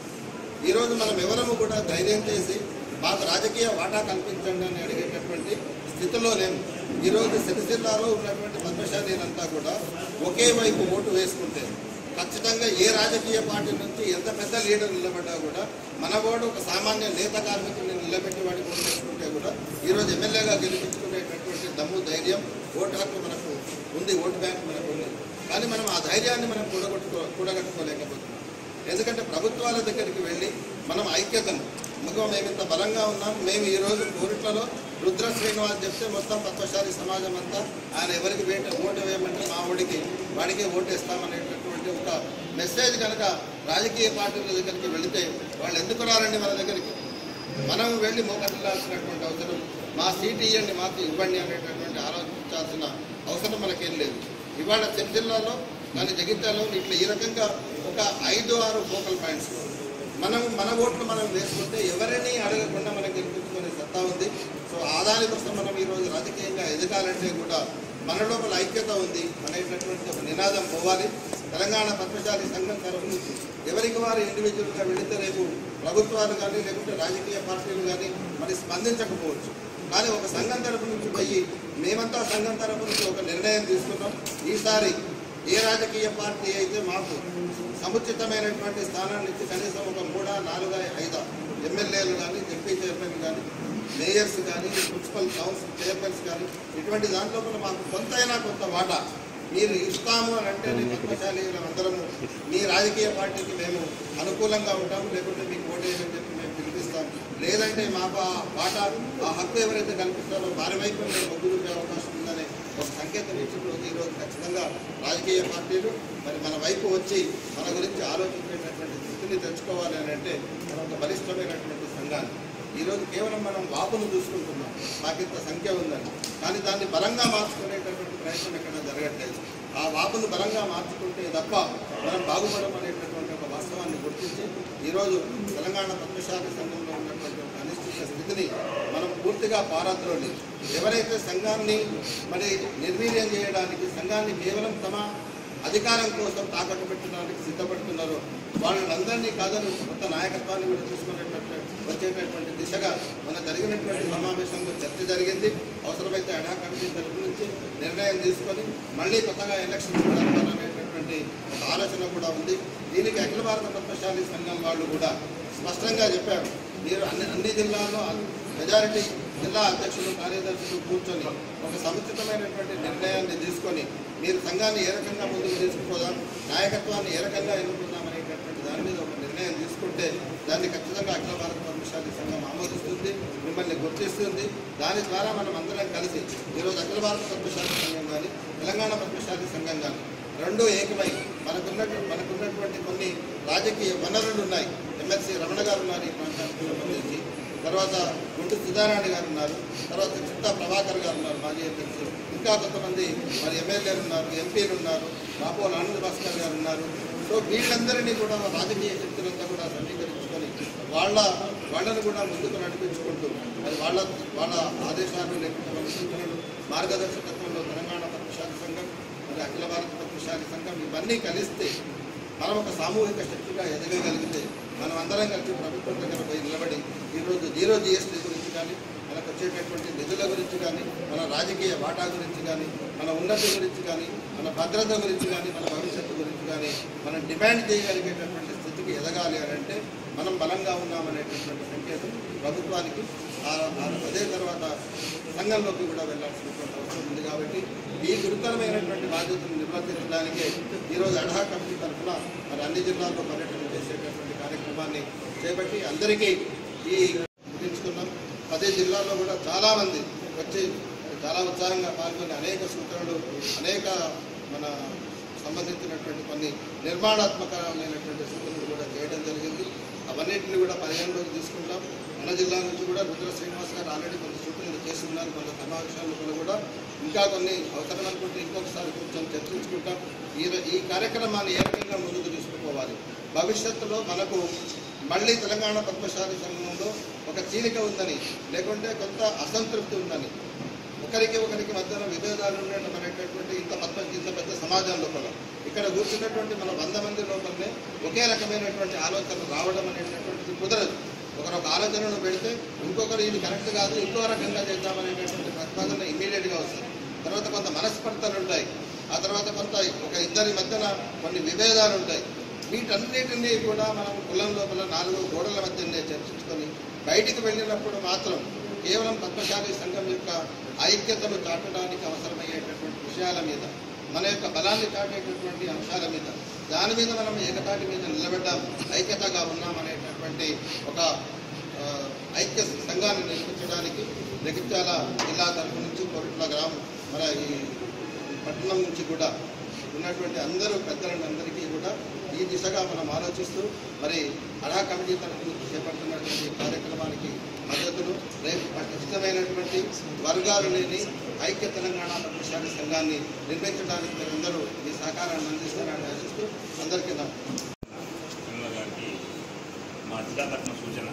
ఈరోజు మనం ఎవరము కూడా ధైర్యం చేసి మాకు రాజకీయ వాటా కల్పించండి అని అడిగేటటువంటి స్థితిలో లేము ఈరోజు సిరిసిల్లాలో ఉన్నటువంటి పద్మశాలీలంతా కూడా ఒకే వైపు ఓటు వేసుకుంటే ఖచ్చితంగా ఏ రాజకీయ పార్టీ నుంచి ఎంత పెద్ద లీడర్ నిలబడ్డా కూడా మన వాడు ఒక సామాన్య నేత కార్మికుడిని నిలబెట్టి వాడికి ఓటు వేసుకుంటే కూడా ఈరోజు ఎమ్మెల్యేగా గెలిపించుకునేటటువంటి దమ్ము ధైర్యం ఓటు హక్కు మనకు ఉంది ఓటు బ్యాంక్ మనకు ఉంది కానీ మనం ఆ ధైర్యాన్ని మనం కూడగొట్టుకో కూడగట్టుకోలేకపోతున్నాం ఎందుకంటే ప్రభుత్వాల దగ్గరికి వెళ్ళి మనం ఐక్యతను మగ మేము ఇంత బలంగా ఉన్నాం మేము ఈరోజు కోరిట్లలో రుద్ర శ్రీనివాస్ చెప్తే మొత్తం పద్మశాలి సమాజం అంతా ఆయన ఎవరికి వేట ఓటు వేయమంటే మా ఓడికి వాడికే ఓటేస్తామనేటటువంటి ఒక మెసేజ్ కనుక రాజకీయ పార్టీల దగ్గరికి వెళితే వాళ్ళు ఎందుకు రారండి మన దగ్గరికి మనం వెళ్ళి మోకట్లాల్సినటువంటి అవసరం మా సీట్ ఇవ్వండి మాకు ఇవ్వండి అనేటటువంటి ఆలోచించాల్సిన అవసరం మనకేం లేదు ఇవాళ జిల్లాలో కానీ జగిత్యాలలో ఇట్లా ఈ రకంగా ఒక ఐదు ఆరు ఫోకల్ పాయింట్స్ మనం మన ఓట్లు మనం వేసుకుంటే ఎవరిని అడగకుండా మనం గెలిపించుకునే సత్తా ఉంది సో ఆదాని కోసం మనం ఈరోజు రాజకీయంగా ఎదగాలంటే కూడా మన లోపల ఐక్యత ఉంది అనేటటువంటి ఒక నినాదం పోవాలి తెలంగాణ పద్మశాలి సంఘం తరఫు నుంచి ఎవరికి వారు ఇండివిజువల్గా వెళితే రేపు ప్రభుత్వాలు కానీ లేకుంటే రాజకీయ పార్టీలు కానీ మరి స్పందించకపోవచ్చు కానీ ఒక సంఘం తరపు నుంచి పోయి మేమంతా సంఘం తరపు నుంచి ఒక నిర్ణయం తీసుకున్నాం ఈసారి ఏ రాజకీయ పార్టీ అయితే మాకు సముచితమైనటువంటి స్థానాన్ని ఇచ్చి కనీసం ఒక మూడా నాలుగా ఐదా ఎమ్మెల్యేలు కానీ జడ్పీ చైర్మన్ కానీ మేయర్స్ కానీ మున్సిపల్ కౌన్సిల్ చైర్మన్స్ కానీ ఇటువంటి దాంట్లో కూడా మాకు కొంతైనా కొంత వాటా మీరు ఇస్తాము అని అంటే పద్మశాలి అందరము మీ రాజకీయ పార్టీకి మేము అనుకూలంగా ఉంటాము లేకుంటే మీకు ఓటేయని చెప్పి మేము పిలిపిస్తాం లేదంటే మాకు ఆ వాటా ఆ హక్కు ఎవరైతే కల్పిస్తారో వారి వైపు మేము మొగ్గు చూపే అవకాశం ఉందనే ఒక సంకేతం ఇచ్చినప్పుడు ఈరోజు ఖచ్చితంగా రాజకీయ పార్టీలు మరి మన వైపు వచ్చి మన గురించి ఆలోచించేటటువంటి స్థితిని తెచ్చుకోవాలి అని అంటే మనం ఒక బలిష్టమైనటువంటి సంఘాన్ని ఈరోజు కేవలం మనం వాపును చూసుకుంటున్నాం మాకింత సంఖ్య ఉందని కానీ దాన్ని బలంగా మార్చుకునేటటువంటి ప్రయత్నం ఎక్కడ జరగట్లేదు ఆ వాపును బలంగా మార్చుకుంటే తప్ప మనం బాగుపడం అనేటటువంటి ఒక వాస్తవాన్ని గుర్తించి ఈరోజు తెలంగాణ పద్మశాలి సంఘంలో ఉన్నటువంటి ఒక అనిశ్చిత స్థితిని మనం పూర్తిగా పారాద్రోలి ఎవరైతే సంఘాన్ని మరి నిర్వీర్యం చేయడానికి సంఘాన్ని కేవలం తమ అధికారం కోసం తాకట్టు పెట్టడానికి సిద్ధపడుతున్నారో వాళ్ళందరినీ కాదని కొత్త నాయకత్వాన్ని కూడా తీసుకునేటట్టు వచ్చేటటువంటి దిశగా మన జరిగినటువంటి సమావేశంలో చర్చ జరిగింది అవసరమైతే అడా కమిటీ తరపు నుంచి నిర్ణయం తీసుకొని మళ్ళీ కొత్తగా ఎలక్షన్ జరపాలనేటటువంటి ఒక ఆలోచన కూడా ఉంది దీనికి అఖిల భారత పద్మశాలి సంఘం వాళ్ళు కూడా స్పష్టంగా చెప్పారు మీరు అన్ని అన్ని జిల్లాల్లో మెజారిటీ జిల్లా అధ్యక్షులు కార్యదర్శులు కూర్చొని ఒక సముచితమైనటువంటి నిర్ణయాన్ని తీసుకొని మీరు సంఘాన్ని ఏ రకంగా ముందుకు తీసుకుపోదాం నాయకత్వాన్ని ఏ రకంగా ఎన్నుకుందాం అనేటటువంటి దాని మీద ఒక నిర్ణయం తీసుకుంటే దాన్ని ఖచ్చితంగా అఖిల భారత పద్మశాలి సంఘం ఆమోదిస్తుంది మిమ్మల్ని గుర్తిస్తుంది దాని ద్వారా మనం అందరం కలిసి ఈరోజు అఖిల భారత పద్మశాలి సంఘం కానీ తెలంగాణ పద్మశాలి సంఘం కానీ రెండు ఏకమై మనకున్నట్టు మనకున్నటువంటి కొన్ని రాజకీయ వనరులు ఉన్నాయి ఎమ్మెల్సీ రమణ గారు ఉన్నారు ఈ ప్రాంతానికి సంబంధించి తర్వాత గుంటు సుధారాణి గారు ఉన్నారు తర్వాత చిత్తా ప్రభాకర్ గారు ఉన్నారు మాజీ అధ్యక్షులు ఇంకా కొంతమంది మరి ఎమ్మెల్యేలు ఉన్నారు ఎంపీలు ఉన్నారు బాబోలు ఆనంద్ భాస్కర్ గారు ఉన్నారు సో వీళ్ళందరినీ కూడా రాజకీయ శక్తులంతా కూడా సమీకరించుకొని వాళ్ళ వాళ్ళను కూడా ముందుకు నడిపించుకుంటూ మరి వాళ్ళ వాళ్ళ ఆదేశాలు లేకపోతే వాళ్ళ సూచనలు మార్గదర్శకత్వంలో తెలంగాణ పద్మశాలి సంఘం మరి అఖిల భారత పద్మశాలి సంఘం ఇవన్నీ కలిస్తే మనం ఒక సామూహిక శక్తిగా ఎదగగలిగితే మనం అందరం కలిసి ప్రభుత్వం దగ్గర పోయి నిలబడి ఈరోజు జీరో జిఎస్టీ గురించి కానీ మనకు వచ్చేటటువంటి నిధుల గురించి కానీ మన రాజకీయ వాటా గురించి కానీ మన ఉన్నతి గురించి కానీ మన భద్రత గురించి కానీ మన భవిష్యత్తు గురించి కానీ మనం డిమాండ్ చేయగలిగేటటువంటి స్థితికి ఎదగాలి అని అంటే మనం బలంగా ఉన్నామనేటటువంటి సంకేతం ప్రభుత్వానికి ఆ- ఆ- అదే తర్వాత సంఘంలోకి కూడా వెళ్ళాల్సినటువంటి అవసరం ఉంది కాబట్టి ఈ గురుతరమైనటువంటి బాధ్యతను నిర్వర్తించడానికే ఈరోజు అఢా కమిటీ తరఫున మరి అన్ని జిల్లాల్లో పర్యటన చేసేటటువంటి కార్యక్రమాన్ని చేపట్టి అందరికీ ఈ ముగించుకున్నాం పదే జిల్లాల్లో కూడా చాలామంది వచ్చి చాలా ఉత్సాహంగా పాల్గొని అనేక సూచనలు అనేక మన సంబంధించినటువంటి కొన్ని నిర్మాణాత్మకమైనటువంటి సూచనలు కూడా చేయడం జరిగింది అవన్నింటిని కూడా పరిగణలోకి తీసుకుంటాం మన జిల్లా నుంచి కూడా రుద్ర శ్రీనివాస్ గారు ఆల్రెడీ కొన్ని సూచనలు చేస్తున్నారు మన సమావేశాల్లో కూడా ఇంకా కొన్ని అవసరం అనుకుంటే ఇంకొకసారి కూర్చొని చర్చించుకుంటాం ఈ ఈ కార్యక్రమాన్ని ఏ రకంగా ముందుకు తీసుకుపోవాలి భవిష్యత్తులో మనకు మళ్ళీ తెలంగాణ పద్మశాలి సంఘంలో ఒక చీలిక ఉందని లేకుంటే కొంత అసంతృప్తి ఉందని ఒకరికి ఒకరికి మధ్యన విభేదాలు ఉండడం అనేటటువంటి ఇంత పద్మ ఇంత పెద్ద సమాజం లోపల ఇక్కడ కూర్చున్నటువంటి మన వంద మంది లోపలనే ఒకే రకమైనటువంటి ఆలోచన రావడం అనేటటువంటిది కుదరదు ఒకరు ఒక ఆలోచనను పెడితే ఇంకొకరు ఇది కరెక్ట్ కాదు ఇంకో రకంగా చేద్దామనేటటువంటి ప్రతిపాదన ఇమ్మీడియట్గా వస్తుంది తర్వాత కొంత మనస్పర్ధలు ఉంటాయి ఆ తర్వాత కొంత ఒక ఇద్దరి మధ్యన కొన్ని విభేదాలు ఉంటాయి వీటన్నిటినీ కూడా మనం కులం లోపల నాలుగు గోడల మధ్యనే చర్చించుకొని బయటికి వెళ్ళినప్పుడు మాత్రం కేవలం పద్మశాలి సంఘం యొక్క ఐక్యతను చాటడానికి అవసరమయ్యేటటువంటి విషయాల మీద మన యొక్క బలాన్ని చాటేటటువంటి అంశాల మీద దాని మీద మనం ఏకతాటి మీద నిలబడ్డాం ఐక్యతగా ఉన్నామనేటటువంటి ఒక ఆ, ఐక్య సంఘాన్ని నిర్మించడానికి జగిత్యాల జిల్లా తరఫు నుంచి కోరిట్ల గ్రామం మన ఈ పట్టణం నుంచి కూడా ఉన్నటువంటి అందరూ పెద్దలను అందరికీ కూడా ఈ దిశగా మనం ఆలోచిస్తూ మరి అడా కమిటీ తరఫు నుంచి చేపడుతున్నటువంటి ఈ కార్యక్రమానికి మద్దతును రేపు ఖచ్చితమైనటువంటి వర్గాలు లేని ఐక్య తెలంగాణ పద్మశాలి సంఘాన్ని నిర్మించడానికి మీరందరూ ఈ సహకారాన్ని అందిస్తారని ఆశిస్తూ అందరికీ నా కమల గారికి మా జిల్లా తరఫున సూచన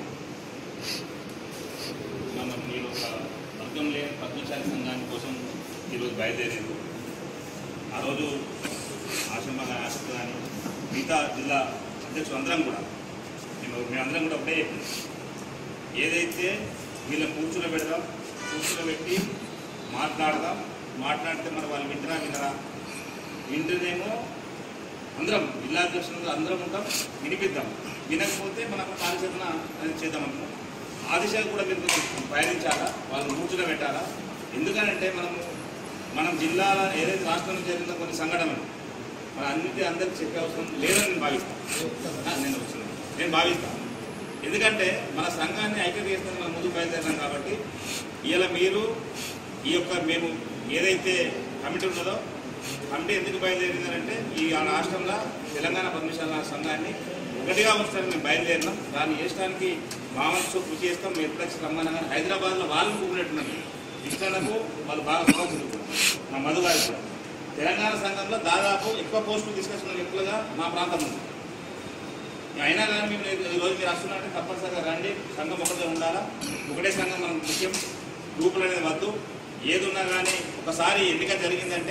మనం మీరు ఒక వర్గం లేని పద్మశాలి సంఘాని కోసం ఈరోజు బయలుదేరారు ఆ రోజు ఆశ్రమ కానీ ఆసక్తి కానీ మిగతా జిల్లా అధ్యక్షులు అందరం కూడా మేము మేమందరం కూడా ఒకటే చెప్పాం ఏదైతే వీళ్ళని కూర్చోబెడదాం కూర్చోబెట్టి మాట్లాడదాం మాట్లాడితే మరి వాళ్ళు వింటరా వినరా వింటేనేమో అందరం జిల్లా అధ్యక్షులు అందరం ఉంటాం వినిపిద్దాం వినకపోతే మనకు కార్యాచరణ అనేది చేద్దాం అనుకున్నాం ఆ దిశగా కూడా మీరు కొంచెం పయనించాలా వాళ్ళని కూర్చుని పెట్టాలా ఎందుకనంటే మనము మనం జిల్లాల ఏదైతే రాష్ట్రంలో జరిగిన కొన్ని సంఘటనలు మన అన్నిటి అందరికి చెప్పే అవసరం లేదని నేను భావిస్తాను నేను వచ్చిన నేను భావిస్తాను ఎందుకంటే మన సంఘాన్ని ఐక్యత చేస్తే మనం ముందుకు బయలుదేరినాం కాబట్టి ఇలా మీరు ఈ యొక్క మేము ఏదైతే కమిటీ ఉన్నదో కమిటీ ఎందుకు బయలుదేరిందంటే ఈ రాష్ట్రంలో తెలంగాణ పద్మశాల సంఘాన్ని ఒకటిగా ఉంచడానికి మేము బయలుదేరినాం దాన్ని చేసడానికి మా వంతు కృషి చేస్తాం మేము ఎప్పుడు రమ్మన్నా కానీ హైదరాబాద్లో వాళ్ళని కూడినట్టున్నాం ఇష్టాలకు వాళ్ళు బాగా సమస్యలు మా మధు గారు కూడా తెలంగాణ సంఘంలో దాదాపు ఎక్కువ పోస్టులు తీసుకొచ్చిన వ్యక్తులుగా మా ప్రాంతం ఉంది అయినా కానీ మేము ఈ రోజు మీరు వస్తున్నారంటే తప్పనిసరిగా రండి సంఘం ఒకటే ఉండాలా ఒకటే సంఘం మనకు ముఖ్యం గ్రూపులు అనేది వద్దు ఏది ఉన్నా కానీ ఒకసారి ఎన్నిక జరిగిందంటే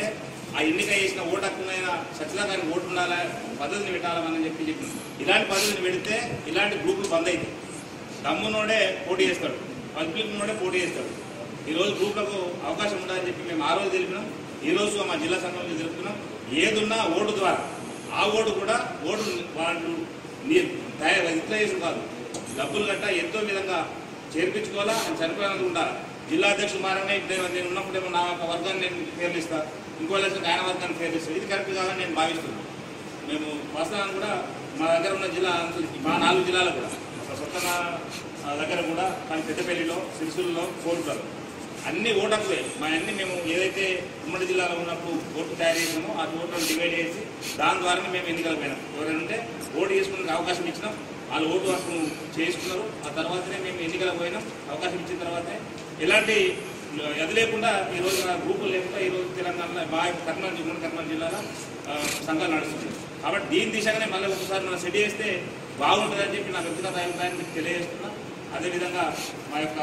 ఆ ఎన్నిక చేసిన ఓటు హక్కునైనా సత్యనారాయణ ఓటు ఉండాలా పద్ధతిని పెట్టాలని చెప్పి చెప్పిన ఇలాంటి పద్ధతిని పెడితే ఇలాంటి గ్రూపులు బంద్ అవుతాయి దమ్మునోడే పోటీ చేస్తాడు పబ్లిక్ నోడే పోటీ చేస్తాడు ఈ రోజు గ్రూపులకు అవకాశం ఉండాలని చెప్పి మేము ఆ రోజు తెలిపినాం ఈ రోజు మా జిల్లా సంఘంలో తెలుపుతున్నాం ఏదున్నా ఓటు ద్వారా ఆ ఓటు కూడా ఓటు వాళ్ళు నీ- తయారు ఇట్లా చేసి కాదు డబ్బులు గట్టా ఎంతో విధంగా చేర్పించుకోవాలా అని చనిపోయినందుకు ఉండాలి జిల్లా అధ్యక్షుడు మారనే ఇప్పుడు నేను ఉన్నప్పుడేమో నా ఒక వర్గాన్ని నేను పేర్లు ఇస్తా ఇంకో లక్ష ఆయన వర్గాన్ని పేర్లు ఇస్తాను ఇది కరెక్ట్ కాదని నేను భావిస్తున్నాను మేము వాస్తవాన్ని కూడా మా దగ్గర ఉన్న జిల్లా మా నాలుగు జిల్లాలు కూడా ఒక సొంత దగ్గర కూడా కానీ పెద్దపల్లిలో సిరిసిల్లో కోరుతారు అన్ని ఓటర్లే మా అన్ని మేము ఏదైతే ఉమ్మడి జిల్లాలో ఉన్నప్పుడు ఓట్లు తయారు చేసినామో ఆ ఓట్లను డివైడ్ చేసి దాని ద్వారానే మేము ఎన్నికలకు పోయినాం ఎవరైనా ఉంటే ఓటు చేసుకునే అవకాశం ఇచ్చినాం వాళ్ళు ఓటు హక్కును చేసుకున్నారు ఆ తర్వాతనే మేము ఎన్నికలకు పోయినాం అవకాశం ఇచ్చిన తర్వాతే ఎలాంటి అది లేకుండా ఈ రోజు నా గ్రూపులు లేకుండా ఈ రోజు తెలంగాణలో మా యొక్క కర్నూలు జిల్లా కర్నూలు జిల్లాలో ఆ, సంఘాలు నడుస్తుంది కాబట్టి దీని దిశగానే మళ్ళీ ఒకసారి మనం సెట్ చేస్తే బాగుంటుందని చెప్పి నా వ్యక్తిగత అభిప్రాయాన్ని మీకు తెలియజేస్తున్నా అదేవిధంగా మా యొక్క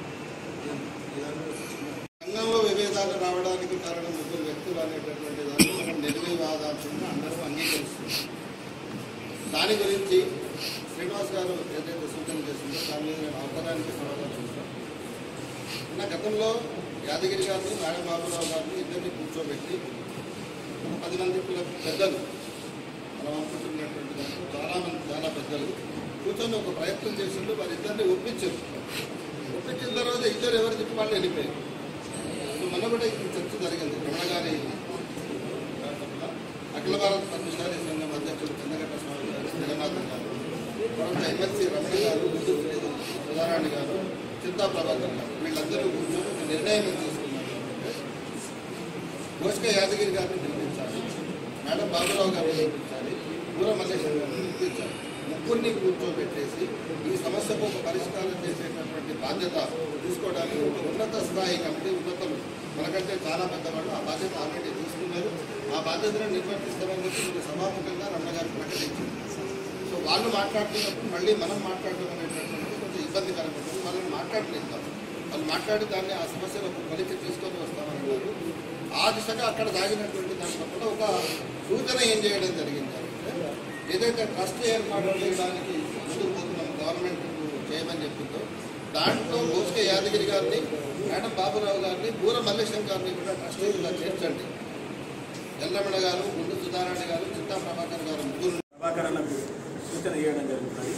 సంఘంలో విభేదాలు రావడానికి కారణం ముగ్గురు వ్యక్తులు అనేటటువంటి దాన్ని మనం నిర్వివాదాంశంగా అందరూ అంగీకరిస్తున్నారు దాని గురించి శ్రీనివాస్ గారు ఏదైతే సూచన చేసిందో దాని మీద నేను అవసరానికి సమాధానం ఇస్తాను నిన్న గతంలో యాదగిరి గారిని నారాయణ బాబురావు గారిని ఇద్దరిని కూర్చోబెట్టి ఒక పది మంది పిల్ల పెద్దలు మనం అనుకుంటున్నటువంటి దాంట్లో చాలా మంది చాలా పెద్దలు కూర్చొని ఒక ప్రయత్నం చేసిండు వారిద్దరిని ఒప్పించారు ఒప్పించిన తర్వాత ఇద్దరు ఎవరు చెప్పి వాళ్ళు వెళ్ళిపోయారు సో మొన్న కూడా ఈ చర్చ జరిగింది రమణ గారి నాటకంలో అఖిల భారత పద్మశాలి సంఘం అధ్యక్షుడు చంద్రగట్ట స్వామి గారు జగన్నాథన్ గారు తర్వాత ఎమ్మెల్సీ రమణ గారు సుధారాణి గారు చింతా ప్రభాకర్ గారు వీళ్ళందరూ కూర్చొని ఒక నిర్ణయం ఏం తీసుకున్నారు అంటే భోష్క యాదగిరి గారిని పిలిపించాలి మేడం బాబురావు గారిని పిలిపించాలి పూర మల్లేశ్వర గారిని పిలిపించాలి ముగ్గురిని కూర్చోబెట్టేసి ఈ సమస్యకు ఒక పరిష్కారం చేసేటటువంటి బాధ్యత తీసుకోవడానికి ఒక ఉన్నత స్థాయి కమిటీ ఉన్నతలు మనకంటే చాలా పెద్దవాళ్ళు ఆ బాధ్యత ఆల్రెడీ తీసుకున్నారు ఆ బాధ్యతను నిర్వర్తిస్తామని చెప్పి ఒక సభాముఖంగా రమణగారు ప్రకటించారు సో వాళ్ళు మాట్లాడుతున్నప్పుడు మళ్ళీ మనం మాట్లాడడం అనేటటువంటి కొంచెం ఇబ్బందికరంగా ఉంటుంది వాళ్ళని మాట్లాడలేదు వాళ్ళు మాట్లాడి దాన్ని ఆ సమస్యను ఒక కొలికి తీసుకొని వస్తామని అన్నారు ఆ దిశగా అక్కడ దాగినటువంటి దాంట్లో కూడా ఒక సూచన ఏం చేయడం జరిగింది అంటే ఏదైతే ట్రస్ట్ ఏర్పాటు చేయడానికి ముందుకు పోతున్నాం గవర్నమెంట్ చేయమని చెప్పిందో దాంట్లో భోస్కే యాదగిరి గారిని మేడం బాబురావు గారిని బూర మల్లేశం గారిని కూడా ట్రస్టీలుగా చేర్చండి ఎల్లమణ గారు గుండు సుధారాణి గారు చింతా ప్రభాకర్ గారు ముగ్గురు ప్రభాకర్ అన్నకు సూచన చేయడం జరుగుతుంది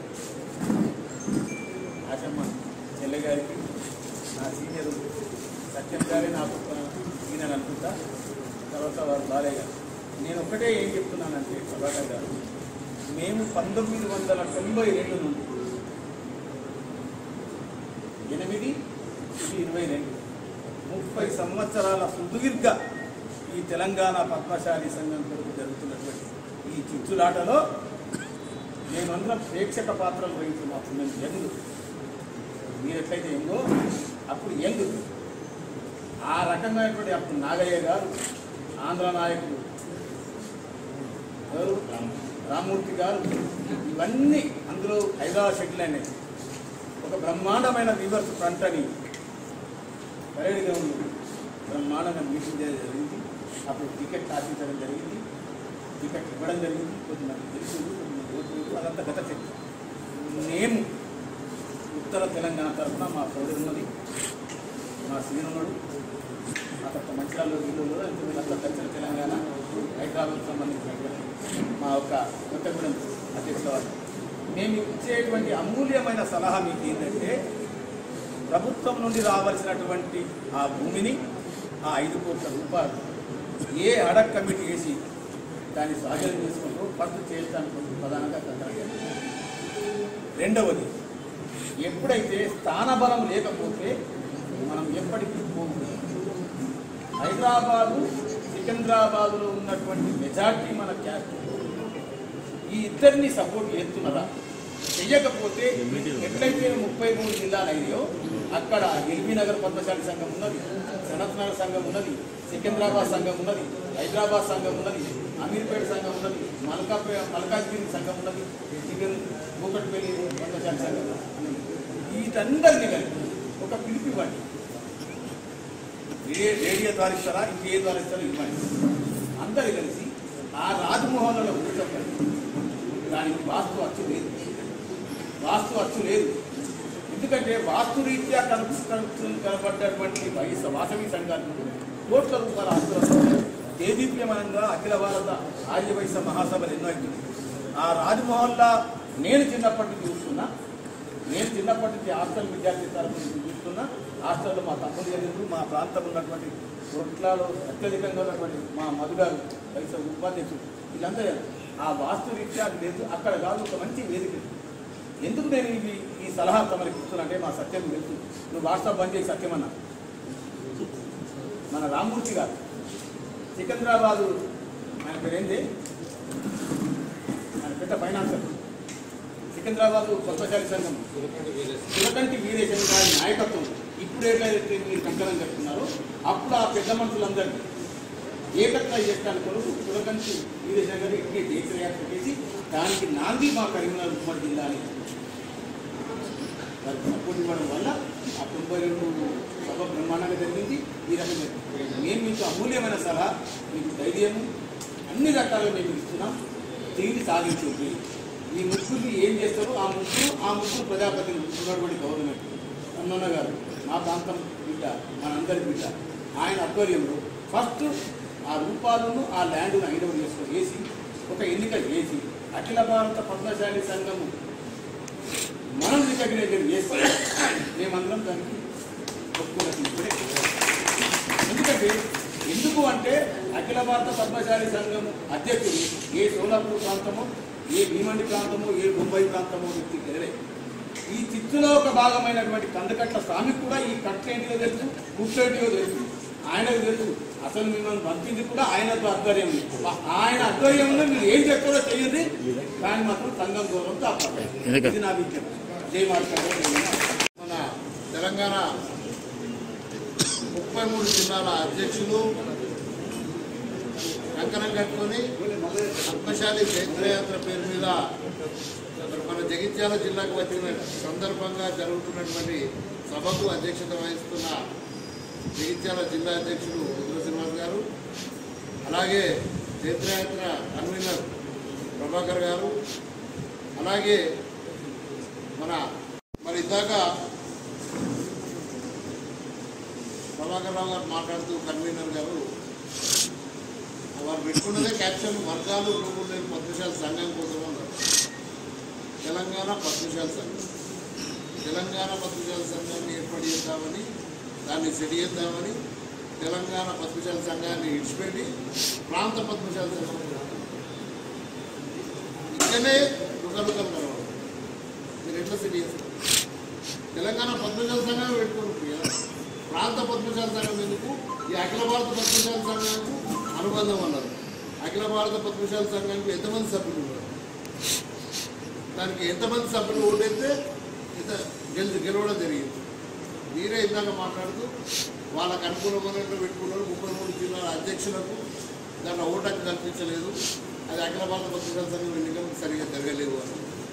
ఆశమ్మ చెల్లె గారికి నా సీనియర్ సత్యం గారే నాకు సీనియర్ అనుకుంటా తర్వాత వారు బాలయ్య గారు నేను ఒక్కటే ఏం చెప్తున్నానంటే ప్రభాకర్ గారు మేము పంతొమ్మిది వందల తొంభై రెండు నుండి ఎనిమిది ఇది ఇరవై రెండు ముప్పై సంవత్సరాల సుదీర్ఘ ఈ తెలంగాణ పద్మశాలి సంఘం కొరకు జరుగుతున్నటువంటి ఈ చిచ్చులాటలో మేమందరం ప్రేక్షక పాత్రలు వహించున్నాం అప్పుడు మేము యంగ్ మీరు ఎట్లయితే యంగో అప్పుడు యంగ్ ఆ రకమైనటువంటి అప్పుడు నాగయ్య గారు ఆంధ్ర నాయకుడు ఎవరు రామ్మూర్తి గారు ఇవన్నీ అందులో హైదరాబాద్ షెటిల్ అయినాయి ఒక బ్రహ్మాండమైన రివర్స్ ఫ్రంట్ అని పరేడ్ గ్రౌండ్ బ్రహ్మాండంగా మీటింగ్ చేయడం జరిగింది అప్పుడు టికెట్ ఆశించడం జరిగింది టికెట్ ఇవ్వడం జరిగింది కొద్దిమంది తెలుసు కొద్దిమంది ఓట్లు అదంతా గత చర్చ మేము ఉత్తర తెలంగాణ తరఫున మా సోదరు ఉన్నది మా సీనుడు ఆ తర్వాత మంచిర్యాలలో వీళ్ళు వీళ్ళంతా దక్షిణ తెలంగాణ హైదరాబాద్ సంబంధించినటువంటి మా యొక్క కొత్తగూడెం అధ్యక్షుల వారు మేము ఇచ్చేటువంటి అమూల్యమైన సలహా మీకు ఏంటంటే ప్రభుత్వం నుండి రావాల్సినటువంటి ఆ భూమిని ఆ ఐదు కోట్ల రూపాయలు ఏ అడక్ కమిటీ వేసి దాన్ని స్వాధీనం చేసుకుంటూ ఫస్ట్ చేయడానికి ప్రధానంగా కట్టడం రెండవది ఎప్పుడైతే స్థానబలం లేకపోతే మనం ఎప్పటికీ పోము హైదరాబాదు సికింద్రాబాదులో ఉన్నటువంటి మెజార్టీ మన క్యాస్ట్ ఈ ఇద్దరిని సపోర్ట్ చేస్తున్నారా చెయ్యకపోతే ఎట్లయితే ముప్పై మూడు జిల్లాలు అయినాయో అక్కడ ఎల్బీ నగర్ పద్మశాలి సంఘం ఉన్నది సనత్ నగర్ సంఘం ఉన్నది సికింద్రాబాద్ సంఘం ఉన్నది హైదరాబాద్ సంఘం ఉన్నది అమీర్పేట సంఘం ఉన్నది మల్కాపే మల్కాజ్గిరి సంఘం ఉన్నది చికెన్ మూకట్పల్లి పద్మశాలి సంఘం ఉన్నది వీటందరినీ కలిపి ఒక పిలుపు ఇవ్వండి రే- రేడియో ద్వారా ఇస్తారా ఇంకే ద్వారా ఇస్తారా ఇవ్వండి అందరు కలిసి ఆ రాజమోహన్లలో కూర్చోకండి దానికి వాస్తు అచ్చు లేదు వాస్తు అచ్చు లేదు ఎందుకంటే వాస్తు రీత్యా కన్స్ట్రక్షన్ కనబడ్డటువంటి వైఎస్ వాసవి సంఘానికి కోట్ల రూపాయల ఆస్తులతో దేదీప్యమానంగా అఖిల భారత ఆర్య వైశ్య మహాసభలు ఎన్నో అవుతుంది ఆ రాజమోహన్లా నేను చిన్నప్పటి నుంచి చూస్తున్నా నేను చిన్నప్పటి నుంచి హాస్టల్ విద్యార్థి తరఫు నుంచి చూస్తున్నా హాస్టల్లో మా తమ్ముడు జరిగింది మా ప్రాంతం ఉన్నటువంటి కొట్లాలో అత్యధికంగా ఉన్నటువంటి మా మధుగారు వైఎస్ ఉపాధ్యక్షుడు వీళ్ళంతా ఆ వాస్తు రీత్యా అది లేదు అక్కడ కాదు ఒక మంచి వేదిక ఎందుకు నేను ఇవి ఈ సలహా తమరికి ఇస్తున్నానంటే మా సత్యం తెలుసు నువ్వు వాట్సాప్ బంద్ చేసి సత్యం అన్నా మన రామ్మూర్తి గారు సికింద్రాబాదు ఆయన పేరేంది ఆయన పెద్ద ఫైనాన్సర్ సికింద్రాబాదు కొత్తచారి సంఘం సులకంటి వీరేశం గారి నాయకత్వం ఇప్పుడు ఏదైతే మీరు కంకణం కట్టుకున్నారో అప్పుడు ఆ పెద్ద మనుషులందరినీ ఏకత్వ చేస్తాను కొరకు సులకంటి వీరేశం గారు ఇప్పటికే దేశయాత్ర చేసి దానికి నాంది మా కరీంనగర్ ఉమ్మడి జిల్లా అని వారికి సపోర్ట్ ఇవ్వడం వల్ల ఆ తొంభై రెండు సభ బ్రహ్మాండంగా జరిగింది ఈ రకంగా మేము మీకు అమూల్యమైన సలహా మీకు ధైర్యము అన్ని రకాలుగా మేము ఇస్తున్నాం దీన్ని సాధించుంది ఈ ముగ్గురు ఏం చేస్తారో ఆ ముగ్గురు ఆ ముగ్గురు ప్రజాపతిని ఉన్నటువంటి గౌరవం అన్నన్న గారు మా ప్రాంతం బిడ్డ మనందరి బిడ్డ ఆయన ఆధ్వర్యంలో ఫస్ట్ ఆ రూపాలను ఆ ల్యాండ్ను ఐడౌట్ చేసుకొని వేసి ఒక ఎన్నిక చేసి అఖిల భారత పద్మశాలి సంఘము మనం రికగ్నైజ్ చేస్తే మేమందరం దానికి ఒప్పుకున్నట్టు ఎందుకంటే ఎందుకు అంటే అఖిల భారత పద్మశాలి సంఘం అధ్యక్షుడు ఏ సోలాపూర్ ప్రాంతమో ఏ భీమండి ప్రాంతమో ఏ ముంబై ప్రాంతమో వ్యక్తి తెలియలే ఈ చిత్తులో ఒక భాగమైనటువంటి కందకట్ల స్వామికి కూడా ఈ కట్లేంటిదో తెలుసు కూర్చోటియో తెలుసు ఆయనకు తెలుసు అసలు మిమ్మల్ని పంపింది కూడా ఆయన ఆధ్వర్యం ఆయన ఆధ్వర్యంలో మీరు ఏం చెప్తారో చెయ్యండి కానీ మాత్రం సంఘం గౌరవం తప్పదు ఇది నా విజ్ఞప్తి జై మార్కాడు మన తెలంగాణ ముప్పై మూడు జిల్లాల అధ్యక్షులు కంకణం కట్టుకొని పద్మశాలి చైత్రయాత్ర పేరు మీద మరి మన జగిత్యాల జిల్లాకు వచ్చిన సందర్భంగా జరుగుతున్నటువంటి సభకు అధ్యక్షత వహిస్తున్న జగిత్యాల జిల్లా అధ్యక్షుడు రుద్ర శ్రీనివాస్ గారు అలాగే చైత్రయాత్ర కన్వీనర్ ప్రభాకర్ గారు అలాగే మన మరి ఇందాక ప్రభాకర్ రావు గారు మాట్లాడుతూ కన్వీనర్ గారు వారు పెట్టుకున్నదే క్యాప్షన్ వర్గాలు నువ్వు లేని పద్మశాల సంఘం కోసం అన్నారు తెలంగాణ పద్మశాల సంఘం తెలంగాణ పద్మశాల సంఘాన్ని ఏర్పాటు చేద్దామని దాన్ని సెట్ చేద్దామని తెలంగాణ పద్మశాల సంఘాన్ని ఇడిచిపెట్టి ప్రాంత పద్మశాల సంఘం ఇక్కడనే రుకలుకలు కలవాలి మీరు ఎట్లా సెట్ చేస్తారు తెలంగాణ పద్మశాల సంఘం పెట్టుకోరు కదా ప్రాంత పద్మశాల సంఘం ఎందుకు ఈ అఖిల భారత పద్మశాల సంఘానికి అనుబంధం అన్నారు అఖిల భారత పద్మశాల సంఘానికి ఎంతమంది సభ్యులు ఉన్నారు దానికి ఎంతమంది సభ్యులు ఓటైతే ఇంత గెలి గెలవడం జరిగింది మీరే ఇందాక మాట్లాడుతూ వాళ్ళకు అనుకూలమైనట్టు పెట్టుకున్నారు ముప్పై మూడు జిల్లాల అధ్యక్షులకు దాంట్లో ఓటకు కల్పించలేదు అది అఖిల భారత పత్రికల సంఘం ఎన్నికలు సరిగా జరగలేవు అని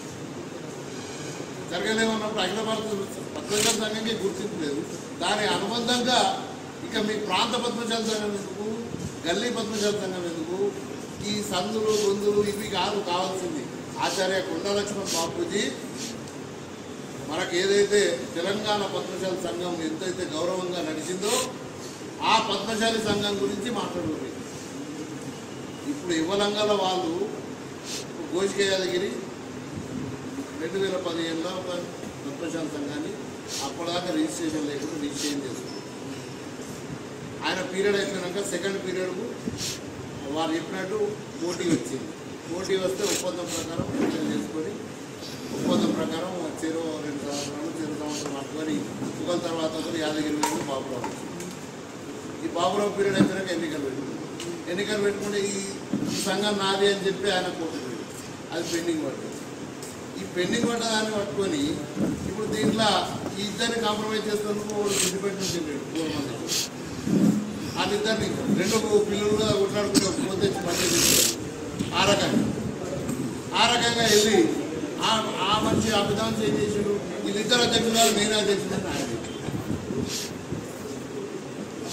జరగలేవు అన్నప్పుడు అఖిల భారత పత్రికల సంఘంకి గుర్తింపు లేదు దాని అనుబంధంగా ఇక మీ ప్రాంత పద్మశాల సంఘం ఎందుకు గల్లీ పద్మశాల సంఘం ఎందుకు ఈ సందులు గొంతులు ఇవి కాదు కావాల్సింది ఆచార్య కొండా లక్ష్మణ్ బాపూజీ మనకు ఏదైతే తెలంగాణ పద్మశాలి సంఘం ఎంతైతే గౌరవంగా నడిచిందో ఆ పద్మశాలి సంఘం గురించి మాట్లాడుతుంది ఇప్పుడు ఇవ్వలంగాల వాళ్ళు గోజిక యాదగిరి రెండు వేల పదిహేనులో ఒక పద్మశాలి సంఘాన్ని అప్పటిదాకా రిజిస్ట్రేషన్ లేకుండా రిజిస్ట్రేషన్ చేసుకున్నారు ఆయన పీరియడ్ అయిపోయినాక సెకండ్ పీరియడ్కు వారు చెప్పినట్టు పోటీ వచ్చింది పోటీ వస్తే ఒప్పందం ప్రకారం ఎన్నికలు చేసుకొని ఒప్పందం ప్రకారం చెరు రెండు సంవత్సరాలు చెరు సంవత్సరం పట్టుకొని తుగల తర్వాత ఒకరు యాదగిరి వెళ్ళి బాబురావు వచ్చింది. ఈ బాబురావు పీరియడ్ అయిపోయినాక ఎన్నికలు పెట్టుకుంది ఎన్నికలు పెట్టుకుంటే ఈ ఈ సంఘం నాది అని చెప్పి ఆయన కోర్టు పోయింది అది పెండింగ్ పడుతుంది ఈ పెండింగ్ పడ్డ దాన్ని పట్టుకొని ఇప్పుడు దీంట్లో ఈ ఇద్దరిని కాంప్రమైజ్ చేస్తున్నందుకు వాడు సిద్దిపేట నుంచి వెళ్ళాడు మూడు మంది వాళ్ళిద్దరిని రెండు పిల్లలు కూడా కొట్లాడుకుంటూ ఫోన్ తెచ్చి పని ఆ రకంగా ఆ రకంగా వెళ్ళి ఆ ఆ మనిషి ఆ విధానం ఏం చేసాడు వీళ్ళిద్దరు అధ్యక్షులు కాదు నేను అధ్యక్షుడు అని ఆయన చెప్పాడు.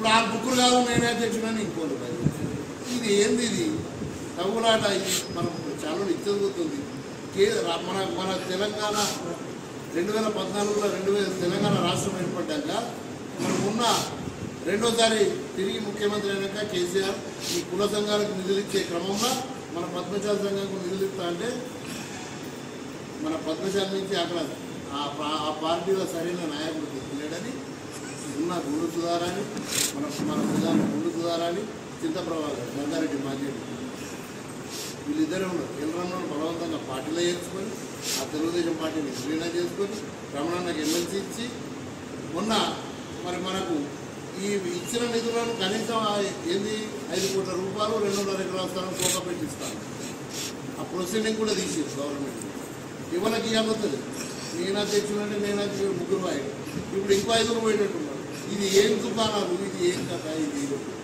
ఇప్పుడు ఆ ముగ్గురు కాదు నేనే అధ్యక్షుడని ఇంకోటి పది ఇది ఏంది ఇది తగులాట ఇది మనం చాలా ఇచ్చదుగుతుంది కే రా- మన మన తెలంగాణ రెండు వేల పద్నాలుగులో రెండు వేల తెలంగాణ రాష్ట్రం ఏర్పడ్డాక మనం ఉన్న రెండోసారి తిరిగి ముఖ్యమంత్రి అయినాక కేసీఆర్ ఈ కుల సంఘాలకు నిధులు ఇచ్చే క్రమంలో మన పద్మశాల సంఘానికి నిధులు ఇస్తా అంటే మన పద్మశాల నుంచి అక్కడ ఆ పా- ఆ పార్టీలో సరైన నాయకుడు దొరికిలేడని ఉన్న గుండు సుధారాని మన మన ప్రధాన గుండు సుధారాని చింతప్రభాకర్ గంగారెడ్డి మాజీ వీళ్ళిద్దరే ఉన్నారు ఎల్లరన్నను బలవంతంగా పార్టీలో చేర్చుకొని ఆ తెలుగుదేశం పార్టీని విలీనం చేసుకొని రమణన్నకి ఎమ్మెల్సీ ఇచ్చి మొన్న మరి మనకు ఈ ఇచ్చిన నిధులను కనీసం ఆ ఏంది ఐదు కోట్ల రూపాయలు రెండున్నర ఎకరాల స్థలం కోక పెట్టిస్తాను ఆ ప్రొసీడింగ్ కూడా తీసేది గవర్నమెంట్ ఇవ్వనకి ఇవ్వబోతుంది నేను అధ్యక్షుడు అంటే నేను అధ్యక్షుడు ముగ్గురు వాయి ఇప్పుడు ఇంకో ఐదుగురు పోయేటట్టున్నారు ఇది ఏం దుకాణాలు ఇది ఏం కథ ఇది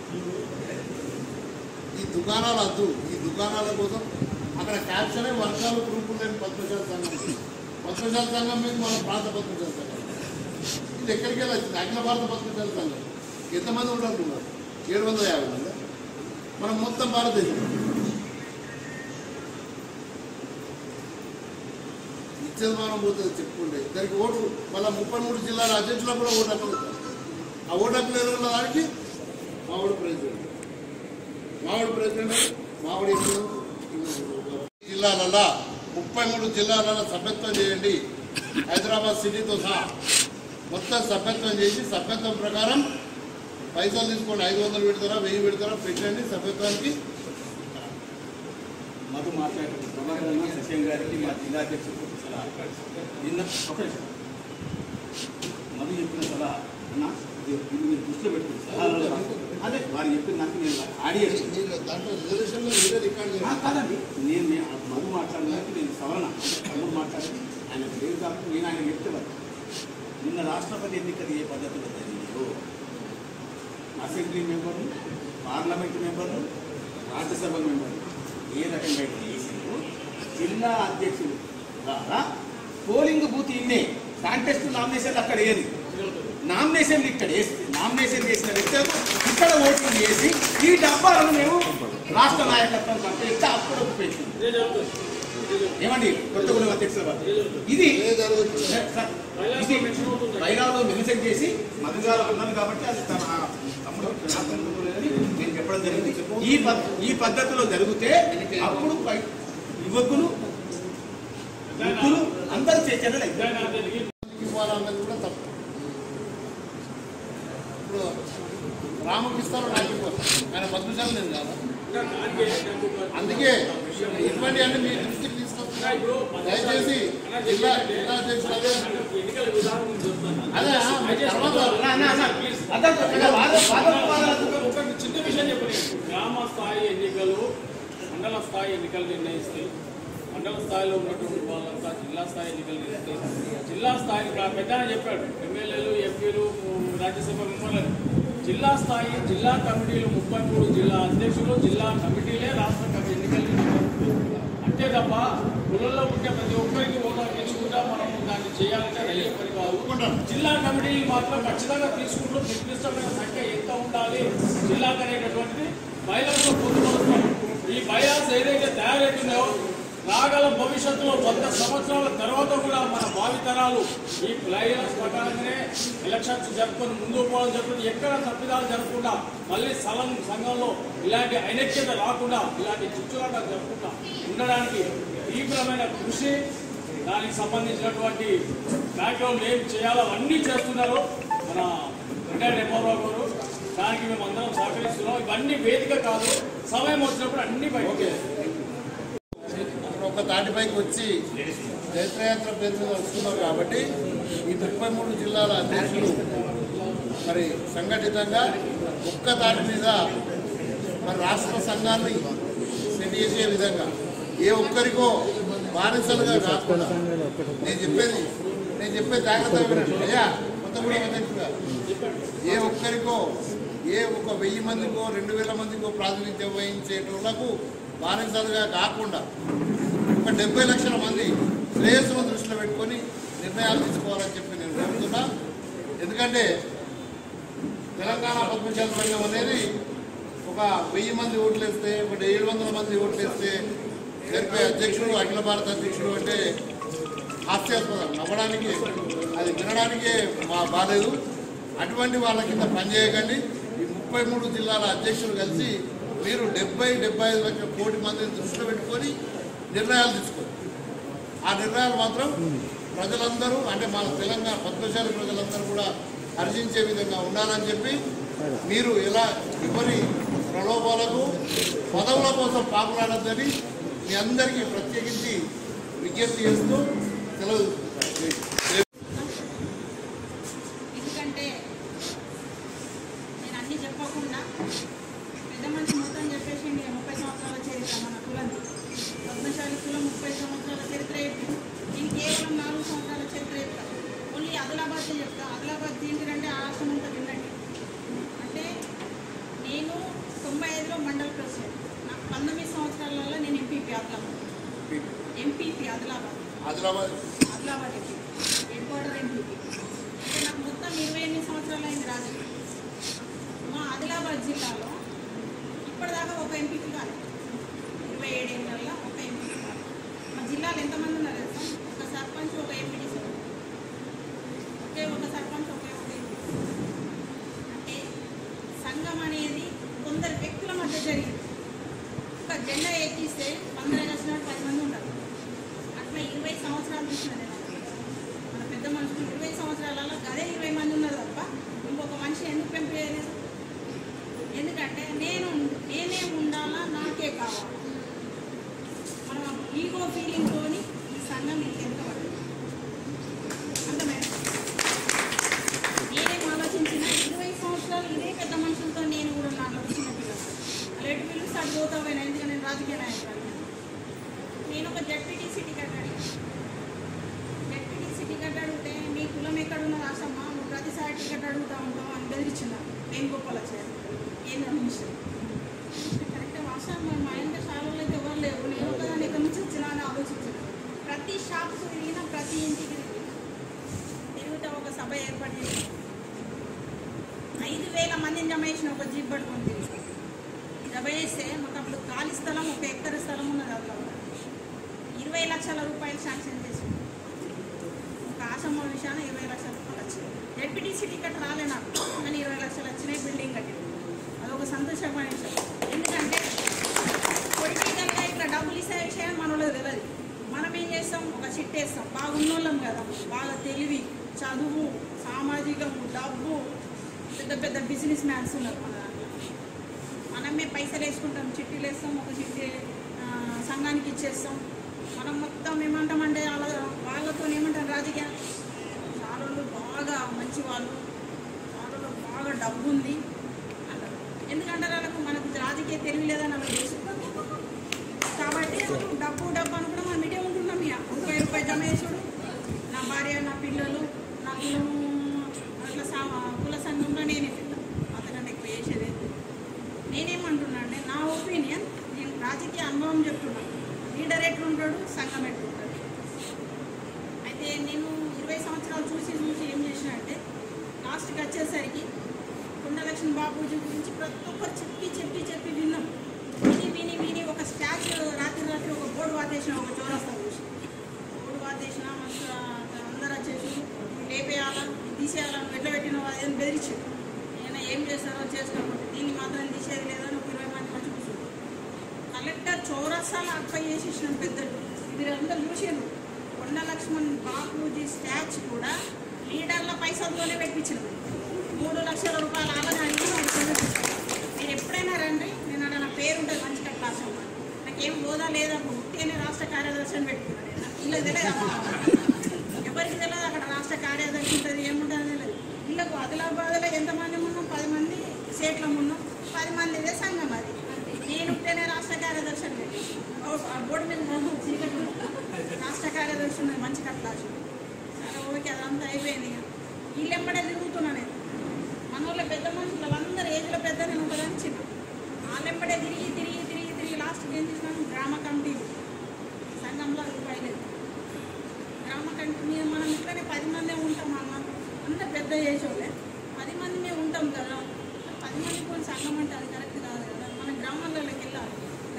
ఈ దుకాణాలు వద్దు ఈ దుకాణాల కోసం అక్కడ క్యాప్షనే వర్గాలు గ్రూపులు లేని పద్మశాల సంఘం పద్మశాల సంఘం మీద మన ప్రాంత పద్మశాల సంఘం ఇది ఎక్కడికి వెళ్ళి వచ్చింది అఖిల భారత పద్మశాల సంఘం ఎంతమంది ఉండాలనుకున్నారు ఏడు వందల యాభై మంది మనం మొత్తం భారతదేశం ఇచ్చేది మనం పోతుంది చెప్పుకుంటే దానికి ఓటు మళ్ళీ ముప్పై మూడు జిల్లాల అధ్యక్షులకు కూడా ఓటు హక్కులు ఇస్తారు. ఆ ఓటు హక్కులు ఎదురున్న దానికి మావాడు ప్రెసిడెంట్ మావాడు ప్రెసిడెంట్ మావాడు ఇప్పుడు జిల్లాలలో ముప్పై మూడు జిల్లాలలో సభ్యత్వం చేయండి హైదరాబాద్ సిటీతో సహా మొత్తం సభ్యత్వం చేసి సభ్యత్వం ప్రకారం పైసలు తీసుకోండి ఐదు వందలు పెడతారా వెయ్యి పెడతారా పెట్టండి సభ్యత్వానికి మధు మాట్లాడుతున్న ప్రభాకర్ అన్న సత్యం గారికి మా జిల్లా అధ్యక్షుడు ఒక సలహా నిన్న ఒక నిమిషం. మధు చెప్పిన సలహా అన్న ఇది ఇది మీరు దృష్టిలో పెట్టుకుని సలహాలలో రాసుకో. అదే వారు చెప్పిన నాకు నేను ఆడియో దాంట్లో రిజర్వేషన్లో మీరే రికార్డ్ ఆ, కాదండి నేను నేను ఆ మధు మాట్లాడడానికి నేను సవరణ తమ్ముడు మాట్లాడి ఆయన లేదు కాబట్టి నేను ఆయన చెప్తేవారు నిన్న రాష్ట్రపతి ఎన్నికలు ఏ పద్ధతిలో జరిగిందో అసెంబ్లీ మెంబర్లు పార్లమెంట్ మెంబర్లు రాజ్యసభ మెంబర్లు ఏ రకంగా అయితే చేసిందో జిల్లా అధ్యక్షుడు ద్వారా పోలింగ్ బూత్ ఇన్నే కాంటెస్ట్ నామినేషన్లు అక్కడ ఏది నామినేషన్లు ఇక్కడ వేస్తే నామినేషన్ చేసిన వ్యక్తులకు ఇక్కడ ఓటింగ్ చేసి ఈ డబ్బాలను మేము రాష్ట్ర నాయకత్వం పంపిస్తే అప్పుడు ఉపయోగించింది ఏమండి కొత్తగూడెం అధ్యక్షుల వారు ఇది సార్, ఇది బైరాలో మెన్షన్ చేసి మధు గారు అన్నారు కాబట్టి అది తన తమ్ముడు జ్ఞాపకం లేదని నేను చెప్పడం జరిగింది ఈ పద్- ఈ పద్ధతిలో జరిగితే అప్పుడు పై- యువకులు వృద్ధులు అందరూ చర్చలు ఇవ్వాలన్నది కూడా తప్పు ఇప్పుడు రామకృష్ణాలు నాకు ఇవ్వాలి ఆయన పద్మశాల నేను కాదా అందుకే ఇటువంటి అన్ని మీ దృష్టికి తీసుకొస్తున్నా దయచేసి జిల్లా జిల్లా అధ్యక్షులు అదే అదే ఆ, తర్వాత ఒక చిన్న విషయం చెప్పండి గ్రామ స్థాయి ఎన్నికలు మండల స్థాయి ఎన్నికలు నిర్ణయిస్తాయి మండల స్థాయిలో ఉన్నటువంటి వాళ్ళంతా జిల్లా స్థాయి ఎన్నికలు నిర్ణయిస్తాయి జిల్లా స్థాయి ఇప్పుడు ఆ పెద్ద ఆయన చెప్పాడు ఎమ్మెల్యేలు ఎంపీలు రాజ్యసభ మెంబర్లు జిల్లా స్థాయి జిల్లా కమిటీలు ముప్పై మూడు జిల్లా అధ్యక్షులు జిల్లా కమిటీలే రాష్ట్ర కమిటీ ఎన్నికలు నిర్ణయిస్తాయి. అంతే తప్ప కులంలో పుట్టే ప్రతి ఒక్కరికి ఓటర్ తెచ్చుకుంటా మనం దాన్ని చేయాలంటే అది అయ్యే పని కాదు జిల్లా కమిటీలు మాత్రం ఖచ్చితంగా తీసుకుంటూ నిర్దిష్టమైన సంఖ్య ఎంత ఉండాలి జిల్లాకు అనేటటువంటిది బయలాలో పొందుపరుస్తాం ఈ బయలాస్ ఏదైతే తయారవుతున్నాయో రాగల భవిష్యత్తులో వంద సంవత్సరాల తర్వాత కూడా మన భావితరాలు ఈ బయలాస్ ప్రకారంగానే ఎలక్షన్స్ జరుపుకొని ముందుకు పోవడం జరుగుతుంది ఎక్కడ తప్పిదాలు జరగకుండా మళ్ళీ స్థలం సంఘంలో ఇలాంటి ఐనక్యత రాకుండా ఇలాంటి చిచ్చులాట జరగకుండా ఉండడానికి తీవ్రమైన కృషి దానికి సంబంధించినటువంటి బ్యాక్గ్రౌండ్ ఏం చేయాలో అన్నీ చేస్తున్నారు మన రిటైర్డ్ ఎంఆర్ఓ గారు దానికి మేము అందరం సహకరిస్తున్నాం ఇవన్నీ వేదిక కాదు సమయం వచ్చినప్పుడు అన్ని బయట ఒక తాటిపైకి వచ్చి జైత్రయాత్ర పేరు మీద వస్తున్నారు కాబట్టి ఈ ముప్పై మూడు జిల్లాల అధ్యక్షులు మరి సంఘటితంగా ఒక్క తాటి మీద మరి రాష్ట్ర సంఘాన్ని సెట్ చేసే విధంగా ఏ ఒక్కరికో బానిసలుగా కాకుండా నేను చెప్పేది నేను చెప్పేది జాగ్రత్తగా వినండి అయ్యా కొత్తగూడెం అధ్యక్షుడుగా ఏ ఒక్కరికో ఏ ఒక వెయ్యి మందికో రెండు వేల మందికో ప్రాతినిధ్యం వహించేటోళ్లకు బానిసలుగా కాకుండా ఒక డెబ్బై లక్షల మంది శ్రేయస్సును దృష్టిలో పెట్టుకొని నిర్ణయాలు తీసుకోవాలని చెప్పి నేను కోరుతున్నా ఎందుకంటే తెలంగాణ పద్మశాల సంఘం అనేది ఒక వెయ్యి మంది ఓట్లు వేస్తే ఒక ఏడు వందల మంది ఓట్లు వేస్తే జరిపే అధ్యక్షుడు అఖిల భారత అధ్యక్షుడు అంటే హాస్యాస్పదం నవ్వడానికి అది వినడానికే మా బాలేదు అటువంటి వాళ్ళ కింద పనిచేయకండి ఈ ముప్పై మూడు జిల్లాల అధ్యక్షులు కలిసి మీరు డెబ్బై డెబ్బై ఐదు లక్షల కోటి మందిని దృష్టిలో పెట్టుకొని నిర్ణయాలు తీసుకోండి ఆ నిర్ణయాలు మాత్రం ప్రజలందరూ అంటే మన తెలంగాణ పద్మశాలి ప్రజలందరూ కూడా హర్షించే విధంగా ఉండాలని చెప్పి మీరు ఎలా ఎవరి ప్రలోభాలకు పదవుల కోసం పాకులాడద్దని మీ అందరికీ ప్రత్యేకించి విజ్ఞప్తి చేస్తూ సెలవు ఎందుకంటే నేను అన్ని చెప్పకుండా పెద్ద మనిషి మొత్తం చెప్పేసి ఇక ముప్పై సంవత్సరాల చరిత్ర మన కులం పద్మశాలి కులం ముప్పై సంవత్సరాల చరిత్ర ఏంటి నేను కేవలం నాలుగు సంవత్సరాల చరిత్ర చెప్తా ఓన్లీ ఆదిలాబాద్ చెప్తా ఆదిలాబాద్ ఏంటిదంటే ఆ ఆశ్రమం అంతా వినండి అంటే నేను తొంభై ఐదులో మండల ప్రెసిడెంట్ నాకు పంతొమ్మిది సంవత్సరాలలో నేను MPP Adilabad MPP Adilabad Adilabad Adilabad MP headquarter MPP అంటే నాకు మొత్తం ఇరవై ఎనిమిది సంవత్సరాలు అయింది రాజకీయం మా ఆదిలాబాద్ జిల్లాలో ఇప్పటిదాకా ఒక ఎంపీకి కాలేదు ఇరవై ఏడు ఏళ్ళల్లో ఒక ఎంపీకి కాలేదు మా జిల్లాలో ఎంతమంది ఉన్నారు తెలుసా ఒక సర్పంచ్ ఒక ఎంపీటీ ఒకే ఒక సర్పంచ్ ఒకే ఒక ఎంపీ అంటే సంఘం అనేది కొందరు వ్యక్తుల మధ్య జరిగింది ఒక జెండా ఎక్కిస్తే పంద్రహ వచ్చినట్టు పది మంది ఉంటారు అట్లా ఇరవై సంవత్సరాలు చూసిన నేను మన పెద్ద మనుషులు ఇరవై సంవత్సరాలలో అదే ఇరవై మంది ఉన్నారు తప్ప ఇంకొక మనిషి ఎందుకు పెంపేయలేదు ఎందుకంటే నేను నేనే ఉండాలా నాకే కావాలి మనం ఈగో ఫీలింగ్తోని ఈ సంఘం ఇంత వెనుకబడింది అర్థమైంది నేనేం ఆలోచించిన ఇరవై సంవత్సరాలు ఇదే పెద్ద మనుషులతో నేను కూడా నాకు వచ్చిన పిల్లలు అలాంటి పిల్లలు సార్ పోతా పోయినా ఎందుకంటే నేను రాజకీయ నాయకురాలు నేను ఒక జడ్పీటీసీ టికెట్ అడిగాను జడ్పీటీసీ టికెట్ అడిగితే మీ కులం ఎక్కడ ఉన్నది ఆశమ్మ నువ్వు ప్రతిసారి టికెట్ అడుగుతా ఉంటావు అని బెదిరించినారు నేను గొప్పల చేయాలి ఏంది మినిస్టర్ కరెక్ట్ ఆశమ్మ మా ఇంట్లో షాలలో అయితే ఎవరు లేరు నేను ఒకదాన్ని ఎక్కడి నుంచి వచ్చినా అని ఆలోచించాను ప్రతి షాప్స్ తిరిగినా ప్రతి ఇంటికి తిరిగినా తిరుగుతా ఒక సభ ఏర్పాటు చేసి ఐదు వేల మందిని జమ చేసిన ఒక జీప్ పట్టుకొని తిరిగి జమ చేస్తే మాకు అప్పుడు ఖాళీ స్థలం ఒక ఎకర స్థలం ఉన్నది అందులో ఇరవై లక్షల రూపాయలు శాంక్షన్ చేసి ఒక ఆశ్రమ విషయాన ఇరవై లక్షల రూపాయలు వచ్చింది జడ్పీటీసీ టికెట్ రాలే నాకు కానీ ఇరవై లక్షలు వచ్చినాయి బిల్డింగ్ కట్టింది అదొక సంతోషమైన విషయం ఎందుకంటే పొలిటికల్గా ఇక్కడ డబ్బులు ఇచ్చే విషయం మనలో తెలియదు మనం ఏం చేస్తాం ఒక చిట్ వేస్తాం బాగున్నోళ్ళం కదా బాగా తెలివి చదువు సామాజికము డబ్బు పెద్ద పెద్ద బిజినెస్ మ్యాన్స్ ఉన్నారు మన దాంట్లో మనమే పైసలు వేసుకుంటాం చిట్టీలు వేస్తాం ఒక చిట్టి ఆ, సంఘానికి ఇచ్చేస్తాం మనం మొత్తం ఏమంటామంటే వాళ్ళ వాళ్ళతో ఏమంటాం రాజకీయ చాలా వాళ్ళు బాగా మంచి వాళ్ళు చాలా బాగా డబ్బు ఉంది అంటారు ఎందుకంటే వాళ్ళకు మనకు రాజకీయ తెలివి లేదని వాళ్ళకి తెలుసు కాబట్టి డబ్బు డబ్బు అనుకున్నా మనం ఇటే ఉంటున్నాం ఇక ముప్పై రూపాయలు జమ చేసుడు నా భార్య నా పిల్లలు నా కులం అట్లా సా కుల సంఘంలో నేనే పిల్ల అంతకంటే ఎక్కువ చేసేది ఏంటి? నేనేమంటున్నా అంటే నా ఒపీనియన్ నేను రాజకీయ అనుభవం చెప్తున్నాను లీడర్ ఎట్లుంటాడు సంఘం ఎట్లుంటాడు అయితే నేను ఇరవై సంవత్సరాలు చూసి చూసి ఏం చేసిన అంటే లాస్ట్కి వచ్చేసరికి కొండలక్ష్మి బాబూజీ గురించి ప్రతి ఒక్కరు చెప్పి చెప్పి చెప్పి విన్నాం విని విని విని ఒక స్టాచ్యూ రాత్రి రాత్రి ఒక బోర్డు వాతేసిన ఒక చౌరస్తా చూసి బోర్డు వాతేసిన మస్తు అందరూ వచ్చేసి లేపేయాలా తీసేయాలని ఎట్లా పెట్టిన అదేం బెదిరించారు నేను ఏం చేస్తారో చేసుకోకపోతే దీన్ని మాత్రం తీసేది లేదని ఒక ఇరవై మంది వచ్చి కూర్చుంటారు కలెక్టర్ చౌరస్తాలో అప్ప చేసేసిన పెద్దలు ఇది అందరూ చూసారు కొండ లక్ష్మణ్ బాపూజీ స్టాచ్యూ కూడా లీడర్ల పైసలతోనే పెట్టించింది మూడు లక్షల రూపాయలు ఆలని అడిగి నాకు చదివించారు. మీరు ఎప్పుడైనా రండి నేను అక్కడ నా పేరు ఉంటుంది మంచిగా క్లాస్ అమ్మ నాకేం హోదా లేదా ఉట్టిగానే రాష్ట్ర కార్యదర్శి అని పెట్టుకున్నాను నేను. ఇలా తెలియదు ఎవరికి తెలియదు అక్కడ రాష్ట్ర కార్యదర్శి ఉంటుంది ఏముంటుంది తెలియదు ఇళ్ళకు ఆదిలాబాద్లో ఎంతమంది ఉన్నాం పది మంది సేట్లం ఉన్నాం పది మంది ఇదే సంఘం అది నేను ఉంటేనే రాష్ట్ర కార్యదర్శి అని పెట్టి ఆ బోర్డు మీద మొహం చీకటి ఉంది. రాష్ట్ర కార్యదర్శి ఉన్నది మంచి కట్లాసు సరే ఓకే అదంతా అయిపోయింది ఇక వీళ్ళు ఎంబడే తిరుగుతున్నా నేను మన వాళ్ళ పెద్ద మనుషులు వాళ్ళందరూ ఏజ్లో పెద్ద నేను ఉంటుందని చిన్న వాళ్ళెంబడే తిరిగి తిరిగి తిరిగి తిరిగి లాస్ట్కి ఏం చేసినాను గ్రామ కమిటీ సంఘంలో రూపాయి లేదు గ్రామ కమిటీ మీద మనం ఇట్లనే పది మందే ఉంటాం అన్న అంత పెద్ద చేసేవాళ్ళే పది మంది మేము ఉంటాం కదా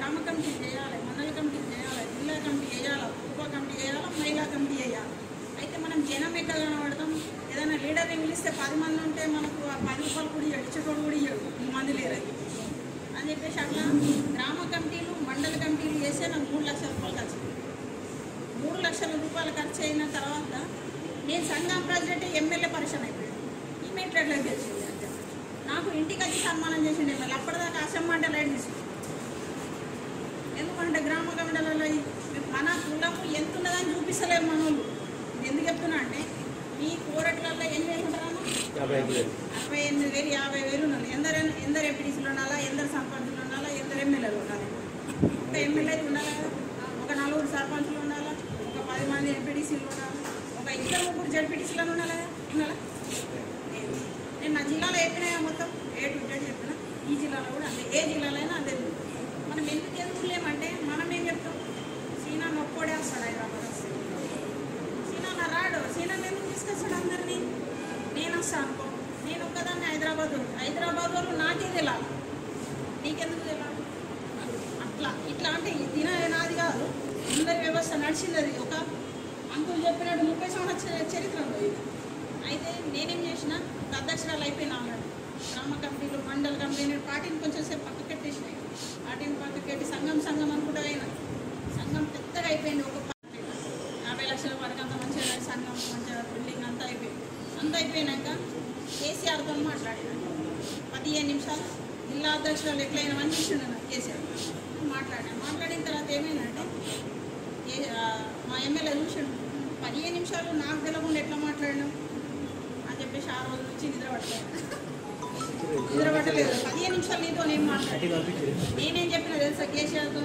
గ్రామ కమిటీ చేయాలి మండల కమిటీ చేయాలి జిల్లా కమిటీ చేయాలి ఉప కమిటీ చేయాలి మహిళా కమిటీ చేయాలి అయితే మనం జనం ఎక్కడ కనబడతాం ఏదైనా లీడర్ని పిలిస్తే పది మంది ఉంటే మనకు ఆ పది రూపాయలు కూడా ఇవ్వడు ఇచ్చేటోడు కూడా ఇవ్వడు ఈ మంది లేరు అది అని చెప్పేసి అట్లా గ్రామ కమిటీలు మండల కమిటీలు చేస్తే నాకు మూడు లక్షల రూపాయలు ఖర్చు అయింది. మూడు లక్షల రూపాయలు ఖర్చు అయిన తర్వాత నేను సంఘం ప్రెసిడెంట్ ఎమ్మెల్యే పరిశ్రమ అయిపోయాను ఈ మెట్లెట్లా గెలిచింది అంటే నాకు ఇంటికి వచ్చి సన్మానం చేసిండే ఎమ్మెల్యే అప్పటిదాకా అసెంబ్లీ అంటే లైట్ తీసుకుంటాను ఎందుకంటే గ్రామ కమిటీలలో ఈ మన కులము ఎంత ఉన్నదని చూపిస్తలేరు మన వాళ్ళు ఇది ఎందుకు చెప్తున్నా అంటే మీ కోరట్లలో ఎన్ని వేలు ఉంటారన్నా అరవై ఎనిమిది వేలు యాభై వేలు ఉండాలి ఎందరు ఎందరు ఎంపీటీసీలు ఉండాలా ఎందరు సర్పంచులు ఉండాలా ఎందరు ఎమ్మెల్యేలు ఉండాలి ఒక ఎమ్మెల్యే ఉండాలా కదా ఒక నలుగురు సర్పంచులు ఉండాలా ఒక పది మంది ఎంపీటీసీలు ఉండాలి ఒక ఇద్దరు ముగ్గురు జడ్పీటీసీలను ఉండాలా కదా ఉండాలా లేదు. నేను నా జిల్లాలో చెప్పినా మొత్తం ఏ టు జెడ్ చెప్పిన ఈ జిల్లాలో కూడా అంతే ఏ జిల్లాలో అయినా అదే ఉంది. మనం ఎందుకు ఎదుగులేమంటే మనం ఏం చెప్తాం సీనా నొక్కోడే వస్తాడు హైదరాబాద్ వస్తే సీనా నా రాడు సీనా ఎందుకు తీసుకొస్తాడు అందరినీ నేను వస్తాను అనుకో నేను ఒక్కదాన్ని హైదరాబాద్ వాళ్ళు. హైదరాబాద్ వాళ్ళు నాకే తెలియాలి నీకెందుకు తెలియాలి అట్లా ఇట్లా అంటే ఈ దిన నాది కాదు అందరి వ్యవస్థ నడిచింది అది ఒక అంకుల్ చెప్పినట్టు ముప్పై సంవత్సరాల చ- చరిత్ర ఉంది ఇది అయితే నేనేం చేసిన ఒక అధ్యక్షురాలు అయిపోయినా అన్నాడు గ్రామ కమిటీలు మండల కమిటీ నేను పార్టీని కొంచెం సేపు పక్కకు పెట్టేసినాయి పార్టీని పక్కకు పెట్టి సంఘం సంఘం అనుకుంటా అయినా సంఘం పెద్దగా అయిపోయింది ఒక పార్టీ యాభై లక్షల వరకు అంత మంచిగా లేదు. సంఘం మంచిగా బిల్డింగ్ అంతా అయిపోయింది అంతా అయిపోయినాక కేసీఆర్తో మాట్లాడినాను పదిహేను నిమిషాలు జిల్లా అధ్యక్షురాలు ఎట్లయినా అని చూసిండు నాకు కేసీఆర్ మాట్లాడాను మాట్లాడిన తర్వాత ఏమైందంటే ఏ- ఆ, మా ఎమ్మెల్యే చూసిండు పదిహేను నిమిషాలు నాకు తెలియకుండా ఎట్లా మాట్లాడినాం అని చెప్పేసి ఆ రోజు నుంచి నిద్ర పట్టలేదు నిద్ర పట్టలేదు పదిహేను నిమిషాలు నీతో నేను మాట్లాడి నేనేం చెప్పినా తెలుసా కేసీఆర్తో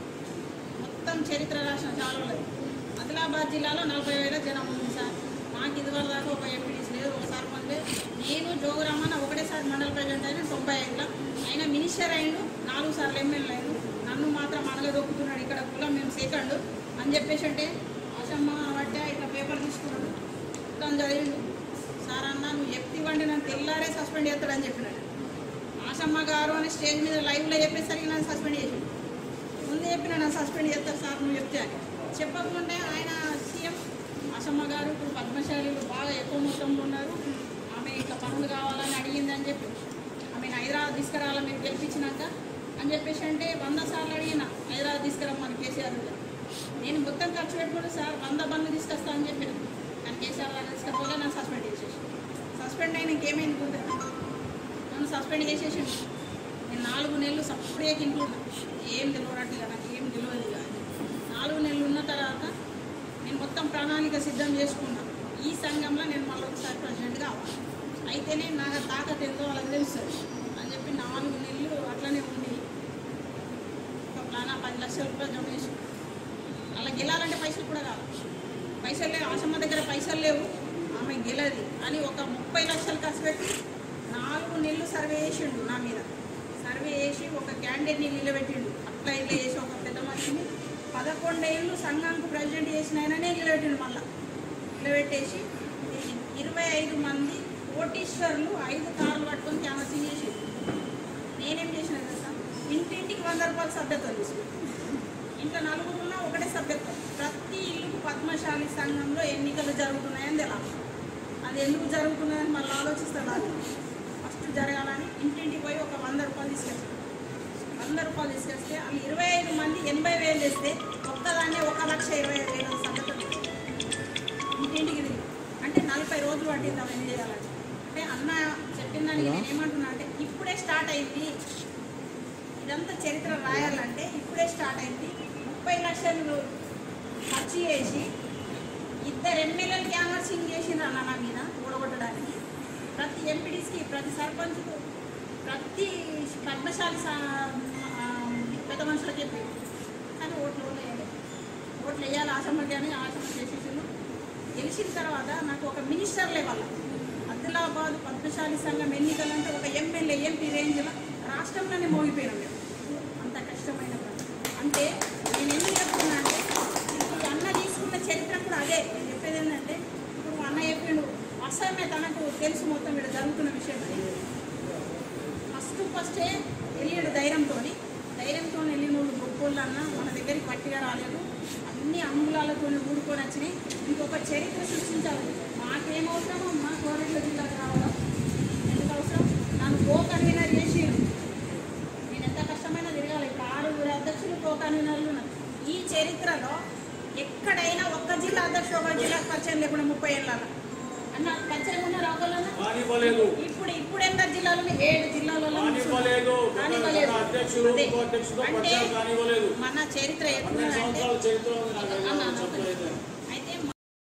మొత్తం చరిత్ర రాసిన చాలా లేదు ఆదిలాబాద్ జిల్లాలో నలభై వేల జనం ఉంది సార్ మాకు ఇదివరకు దాకా ఒక ఎంపీడీస్ లేదు ఒక సర్పంచ్ లేదు నేను జోగురామన్న ఒకటేసారి మండల ప్రెసిడెంట్ అయిన తొంభై ఐదులో ఆయన మినిస్టర్ అయిండు నాలుగు సార్లు ఎమ్మెల్యే అయిండు నన్ను మాత్రం అనగదొక్కుతున్నాడు ఇక్కడ కులం మేము సెకండ్ అని చెప్పేసి అంటే ఆశమ్మ బట్టే ఇట్లా పేపర్ తీసుకున్నాడు తను చదివిండు సార్ అన్న నువ్వు చెప్తివ్వండి నన్ను తెల్లారే సస్పెండ్ చేస్తాడని చెప్పినాడు ఆశమ్మ గారు అని స్టేజ్ మీద లైవ్లో చెప్పేసరికి నన్ను సస్పెండ్ చేసిండు ముందే చెప్పిన నన్ను సస్పెండ్ చేస్తారు సార్ నువ్వు చెప్తే అని చెప్పకుంటే ఆయన సీఎం అసమ్మ గారు ఇప్పుడు పద్మశాలీలు బాగా ఎక్కువ మొత్తంలో ఉన్నారు ఆమె ఇట్లా పనులు కావాలని అడిగింది అని చెప్పి ఆమెను హైదరాబాద్ తీసుకురావాలా మీరు గెలిపించినాక అని చెప్పేసి అంటే వంద సార్లు అడిగిన హైదరాబాద్ తీసుకురమ్మని కేసీఆర్ గారు. నేను మొత్తం ఖర్చు పెట్టుకుంటే సార్ వంద బండ్లు తీసుకొస్తా అని చెప్పిన కానీ కేసీఆర్ గారు తీసుకపోలే నన్ను సస్పెండ్ చేసేసి సస్పెండ్ అయిన ఇంకేమైంది గుంటే నన్ను సస్పెండ్ చేసేసిండు నేను నాలుగు నెలలు సపరేట్ ఇంట్లో ఉన్నా. ఏం తెలియనట్టుగా నాకు ఏం తెలియదు ఇక. నాలుగు నెలలు ఉన్న తర్వాత నేను మొత్తం ప్రణాళిక సిద్ధం చేసుకున్నా ఈ సంఘంలో నేను మళ్ళీ ఒకసారి ప్రెసిడెంట్ కావాలి అయితేనే నాకు తాకత్ ఎంతో వాళ్ళకి తెలుస్తుంది అని చెప్పి నాలుగు నెలలు అట్లనే ఉండి ఒక ప్లాన్ పది లక్షల రూపాయలు జమ చేసి అలా గెలాలంటే పైసలు కూడా కావాలి పైసలు లేవు ఆశమ్మ దగ్గర పైసలు లేవు ఆమె గెలది అని ఒక ముప్పై లక్షలు ఖర్చు పెట్టి నాలుగు నెలలు సర్వే చేసిండు నా మీద సర్వే చేసి ఒక క్యాండిడేట్ని నిలబెట్టిండు అట్లా ఇట్లా చేసి ఒక పెద్ద మనిషిని పదకొండేళ్ళు సంఘానికి ప్రెసిడెంట్ చేసిన ఆయననే నిలబెట్టిండు మళ్ళా నిలబెట్టేసి ఇరవై ఐదు మంది కోటీశ్వర్లు ఐదు కార్లు పట్టుకొని క్యాన్వసింగ్ చేసి నేనేం చేసిన తెలుసా ఇంటింటికి వంద రూపాయలు సభ్యత్వం తీసుకున్నాను ఇంట్లో నలుగురు ఉన్నా ఒకటే సభ్యత్వం ప్రతి ఇల్లుకు పద్మశాలి సంఘంలో ఎన్నికలు జరుగుతున్నాయని తెలాలి అది ఎందుకు జరుగుతున్నాయని మళ్ళీ ఆలోచిస్తాను అది ఫస్ట్ జరగాలని ఇంటింటికి పోయి ఒక వంద రూపాయలు తీసుకొచ్చాను వంద రూపాయలు తీసుకొస్తే వాళ్ళు ఇరవై ఐదు మంది ఎనభై వేలు తెస్తే ఒక్కదాన్ని ఒక లక్ష ఇరవై ఐదు వేల సభ్యత్వం ఇంటింటికి తిరిగి అంటే నలభై రోజులు పట్టింది అవన్నీ చేయాలంటే అంటే అన్న చెప్పిన దానికి నేను ఏమంటున్నా అంటే ఇప్పుడే స్టార్ట్ అయింది ఇదంతా చరిత్ర రాయాలంటే ఇప్పుడే స్టార్ట్ అయింది ముప్పై లక్షలు ఖర్చు చేసి ఇద్దరు ఎమ్మెల్యేలు క్యాన్వర్సింగ్ చేసిండ్రు అన్న నా మీద ఓడగొట్టడానికి ప్రతి ఎంపీడీస్కి ప్రతి సర్పంచ్కు ప్రతి పద్మశాలి సా- ఆ, పెద్ద మనుషులకు చెప్పి కానీ ఓట్లు ఓట్లు వేయలేదు ఓట్లు వేయాలి ఆసమ్మకి అని ఆసమ్మ చేసేసిండు గెలిచిన తర్వాత నాకు ఒక మినిస్టర్ లెవెల్ ఆదిలాబాద్ పద్మశాలి సంఘం ఎన్నికలంటే ఒక ఎమ్మెల్యే ఎంపీ రేంజ్లో రాష్ట్రంలోనే మోగిపోయినాం మేము అంత కష్టమైన పని అంటే నేను ఎందుకు చెప్తున్నా అంటే ఇప్పుడు అన్న తీసుకున్న చరిత్ర కూడా అదే నేను చెప్పేది ఏంటంటే ఇప్పుడు అన్న చెప్పిండు అసమే తనకు తెలుసు మొత్తం ఇక్కడ జరుగుతున్న విషయం అని ఫస్ట్ ఫస్టే వెళ్ళాడు ధైర్యంతో ధైర్యంతో వెళ్ళిన వాళ్ళు గొప్పోళ్ళు అన్న మన దగ్గరికి పట్టిగా రాలేదు అన్ని అంగుళాలతో ఊడుకొని వచ్చినాయి ఇంకొక చరిత్ర సృష్టించాలి మాకేమవసరమో మా కోరెట్ల జిల్లాకు రావడం ఎందుకు అవసరం నన్ను కో కన్వీనర్ చేసి నేను ఎంత కష్టమైనా తిరగాలి ఇప్పుడు ఆరుగురు అధ్యక్షులు కో కన్వీనర్లు ఉన్నారు ఈ చరిత్రలో ఎక్కడైనా ఒక్క జిల్లా అధ్యక్షుడు ఒక జిల్లాకు పరిచయం లేకుండా ముప్పై ఏళ్ళ అన్న పరిచయం ఉన్నారు ఒకళ్ళన్నా కానివ్వలేదు ఇప్పుడు ఇప్పుడు ఎంత జిల్లాలు ఉన్నాయి? ఏడు జిల్లాలలో కానివ్వలేదు కానివ్వలేదు. ఒక అధ్యక్షుడు అదే. ఇంకో అధ్యక్షుడు అంటే పరిచయం కానివ్వలేదు మన చరిత్ర పన్నెండు ఎట్లుందంటే సంవత్సరాల చరిత్ర ఉంది నాకు అన్న, ఐదు అన్న, ఒక్క